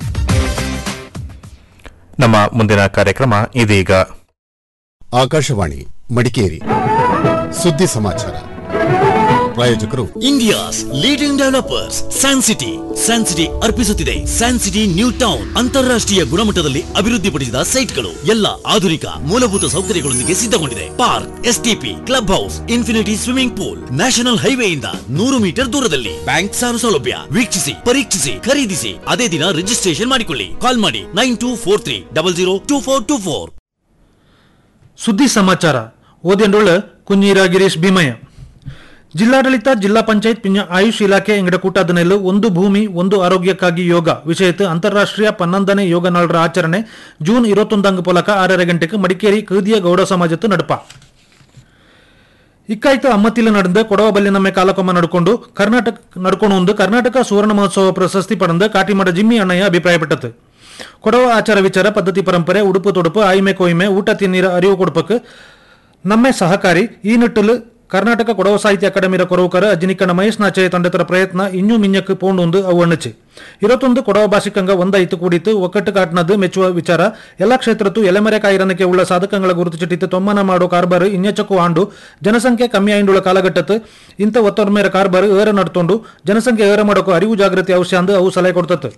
ನಮ್ಮ ಮುಂದಿನ ಕಾರ್ಯಕ್ರಮ ಇದೀಗ ಆಕಾಶವಾಣಿ ಮಡಿಕೇರಿ ಸುದ್ದಿ ಸಮಾಚಾರ ಪ್ರಾಯೋಜಕರು India's leading developers San City San City ಅರ್ಪಿಸುತ್ತಿದೆ ಸ್ಯಾನ್ ಸಿಟಿ ನ್ಯೂ ಟೌನ್ ಅಂತಾರಾಷ್ಟ್ರೀಯ ಗುಣಮಟ್ಟದಲ್ಲಿ ಅಭಿವೃದ್ಧಿಪಡಿಸಿದ ಸೈಟ್ಗಳು ಎಲ್ಲ ಆಧುನಿಕ ಮೂಲಭೂತ ಸೌಕರ್ಯಗಳೊಂದಿಗೆ ಸಿದ್ಧಗೊಂಡಿದೆ park STP clubhouse infinity swimming pool national ಹೈವೇಯಿಂದ ನೂರು ಮೀಟರ್ ದೂರದಲ್ಲಿ ಬ್ಯಾಂಕ್ ಸಾಲ ಸೌಲಭ್ಯ ವೀಕ್ಷಿಸಿ ಪರೀಕ್ಷಿಸಿ ಖರೀದಿಸಿ ಅದೇ ದಿನ ರಿಜಿಸ್ಟ್ರೇಷನ್ ಮಾಡಿಕೊಳ್ಳಿ ಕಾಲ್ ಮಾಡಿ nine two four three double zero two four two four ಸುದ್ದಿ ಸಮಾಚಾರ ಓದೆಂಡೊಳ ಕುഞ്ഞീರ ಗಿರೀಶ್ ಭೀಮಯ್ಯ ಜಿಲ್ಲಾಡಳಿತ ಜಿಲ್ಲಾ ಪಂಚಾಯತ್ ಪಿಂಜ ಆಯುಷ್ ಇಲಾಖೆ ಎಂಗಡ ನೆಲ್ಲು ಒಂದು ಭೂಮಿ ಒಂದು ಆರೋಗ್ಯಕ್ಕಾಗಿ ಯೋಗ ವಿಷಯತ್ ಅಂತಾರಾಷ್ಟ್ರೀಯ ಪನ್ನೊಂದನೇ ಯೋಗ ನಾಳರ ಆಚರಣೆ ಜೂನ್ ಇರುವತ್ತೊಂದಂಗ ಪೊಲಕ ಆರರ ಗಂಟೆಗೆ ಮಡಿಕೇರಿ ಕೃದಿಯ ಗೌಡ ಸಮಾಜತ್ತು ನಡಪ ಇಕ್ಕಾಯ್ತು ಅಮ್ಮತ್ತಿಲು ನಡೆದ ಕೊಡವ ಬಲ್ಲಿ ನಮ್ಮೆ ಕಾಲಕೊಮ್ಮ ನಡ್ಕೊಂಡು ಕರ್ನಾಟಕ ನಡ್ಕೊಂಡು ಒಂದು ಕರ್ನಾಟಕ ಸುವರ್ಣ ಮಹೋತ್ಸವ ಪ್ರಶಸ್ತಿ ಪಡೆದ ಕಾಟಿಮಠ ಜಿಮ್ಮಿ ಅಣ್ಣಯ್ಯ ಅಭಿಪ್ರಾಯಪಟ್ಟது ಕೊಡವ ಆಚಾರ ವಿಚಾರ ಪದ್ಧತಿ ಪರಂಪರೆ ಉಡುಪು ತೊಡುಪು ಆಯ್ಮೆ ಕೊಯ್ಮೆ ಊಟ ತಿನ್ನೀರ ಅರಿವು ಕೊಡ್ಪಕ್ಕೆ ನಮ್ಮೆ ಸಹಕಾರಿ ಈ ನಿಟ್ಟಲು ಕರ್ನಾಟಕ ಕೊಡವ ಸಾಹಿತ್ಯ ಅಕಾಡೆಮಿರ ಕೊರವುಕರ ಅಜ್ಜಿನಿಕ್ಕಣ ಮಹೇಶ್ ನಾಚಯ ತಂಡತರ ಪ್ರಯತ್ನ ಇನ್ನೂ ಮಿಂಜಕ್ಕೆ ಪೋಂಡು ಅವು ಅಣ್ಣಚಿ ಇರತ್ತೊಂದು ಕೊಡವ ಭಾಷಿಕಂಗ ಒಂದಾಯಿತು ಕೂಡಿತು ಒಕ್ಕಟ್ಟು ಕಾಟ್ನದು ಮೆಚ್ಚುವ ವಿಚಾರ ಎಲ್ಲ ಕ್ಷೇತ್ರತ್ತು ಎಲೆಮರೆ ಕಾಯಿರನಕ್ಕೆ ಉಳ್ಳ ಸಾಧಕಗಳ ಗುರುತು ಚಿಟ್ಟಿತು ತೊಮ್ಮನ ಮಾಡೋ ಕಾರ್ಬಾರ್ ಇನ್ನೆಚ್ಚಕ್ಕೂ ಆಂಡು ಜನಸಂಖ್ಯೆ ಕಮ್ಮಿ ಆಯಿಂಡುಳ ಕಾಲಘಟ್ಟತ್ತು ಇಂಥ ಒತ್ತೊರ್ಮೇರ ಕಾರ್ಬಾರ್ ಏರ ನಡ್ತೊಂಡು ಜನಸಂಖ್ಯೆ ಏರ ಮಾಡೋಕೆ ಅರಿವು ಜಾಗೃತಿ ಅವಶ್ಯ ಅಂದು ಅವು ಸಲಹೆ ಕೊಡ್ತತ್ತು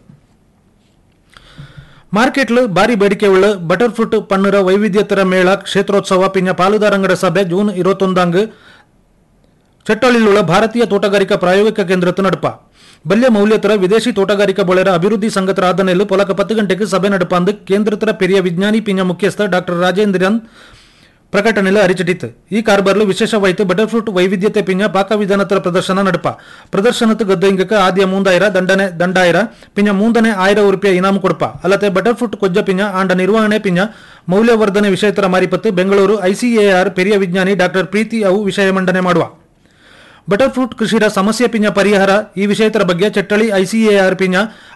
ಮಾರ್ಕೆಟ್ಲು ಭಾರಿ ಬೇಡಿಕೆ ಉಳ್ಳ ಬಟರ್ ಫ್ರೂಟ್ ಪನ್ನರ ವೈವಿಧ್ಯತರ ಮೇಳ ಕ್ಷೇತ್ರೋತ್ಸವ ಪಿಂಜ ಪಾಲುದಾರಂಗಡ ಸಭೆ ಜೂನ್ ಇರುವತ್ತೊಂದಂಗ್ ಚೆಟ್ಟಳ್ಳಿലുള്ള ಭಾರತೀಯ ತೋಟಗಾರಿಕಾ ಪ್ರಾಯೋಗಿಕ ಕೇಂದ್ರತ್ತು ನಡಪ ಬಲ್ಯ ಮೌಲ್ಯತರ ವಿದೇಶಿ ತೋಟಗಾರಿಕಾ ಬೆಳೆರ ಅಭಿವೃದ್ಧಿ ಸಂಘತರ ಆದನೆಲ್ಲು ಪೊಲಕ ಪತ್ತು ಗಂಟೆಗೆ ಸಭೆ ನಡಪ ಅಂದು ಕೇಂದ್ರತರ ಪೆರಿಯ ವಿಜ್ಞಾನಿ ಪಿಂಜ ಮುಖ್ಯಸ್ಥ ಡಾಕ್ಟರ್ ರಾಜೇಂದ್ರನ್ ಪ್ರಕಟಣೆಲು ಅರಿಚಿಟ್ಟಿತ್ತು ಈ ಕಾರ್ಬರ್ಲು ವಿಶೇಷವಾಯಿತು ಬಟರ್ಫ್ರೂಟ್ ವೈವಿಧ್ಯತೆ ಪಿಂಜ ಪಾಕವಿಧಾನತರ ಪ್ರದರ್ಶನ ನಡಪ ಪ್ರದರ್ಶನತ್ತು ಗದ್ದೊಂಗಕ್ಕೆ ಆದ್ಯ ಮೂಂದಾಯಿರ ದಂಡನೆ ದಂಡಾಯಿರ ಪಿಂಜ ಮೂಂದನೆ ಆಯಿರ ರೂಪಾಯಿ ಇನಾಮು ಕೊಡಪ ಅಲ್ಲದೆ ಬಟರ್ಫ್ರೂಟ್ ಕೊಜ್ಜ ಪಿಂಜ ಆಂಡ ನಿರ್ವಹಣೆ ಪಿಂಜ ಮೌಲ್ಯವರ್ಧನೆ ವಿಷಯತರ ಮಾರಿಪತ್ತು ಬೆಂಗಳೂರು ಐಸಿಎಆರ್ ಪೆರಿಯ ವಿಜ್ಞಾನಿ ಡಾಕ್ಟರ್ ಪ್ರೀತಿ ಅವು ವಿಷಯ ಮಂಡನೆ ಮಾಡುವ ಬಟರ್ಫ್ರೂಟ್ ಕೃಷಿರ ಸಮಸ್ಯೆ ಪಿಂಜ ಪರಿಹಾರ ಈ ವಿಷಯತರ ಬಗ್ಗೆ ಚಟ್ಟಳಿ ಐಸಿಎಆರ್ ಪಿಂಜ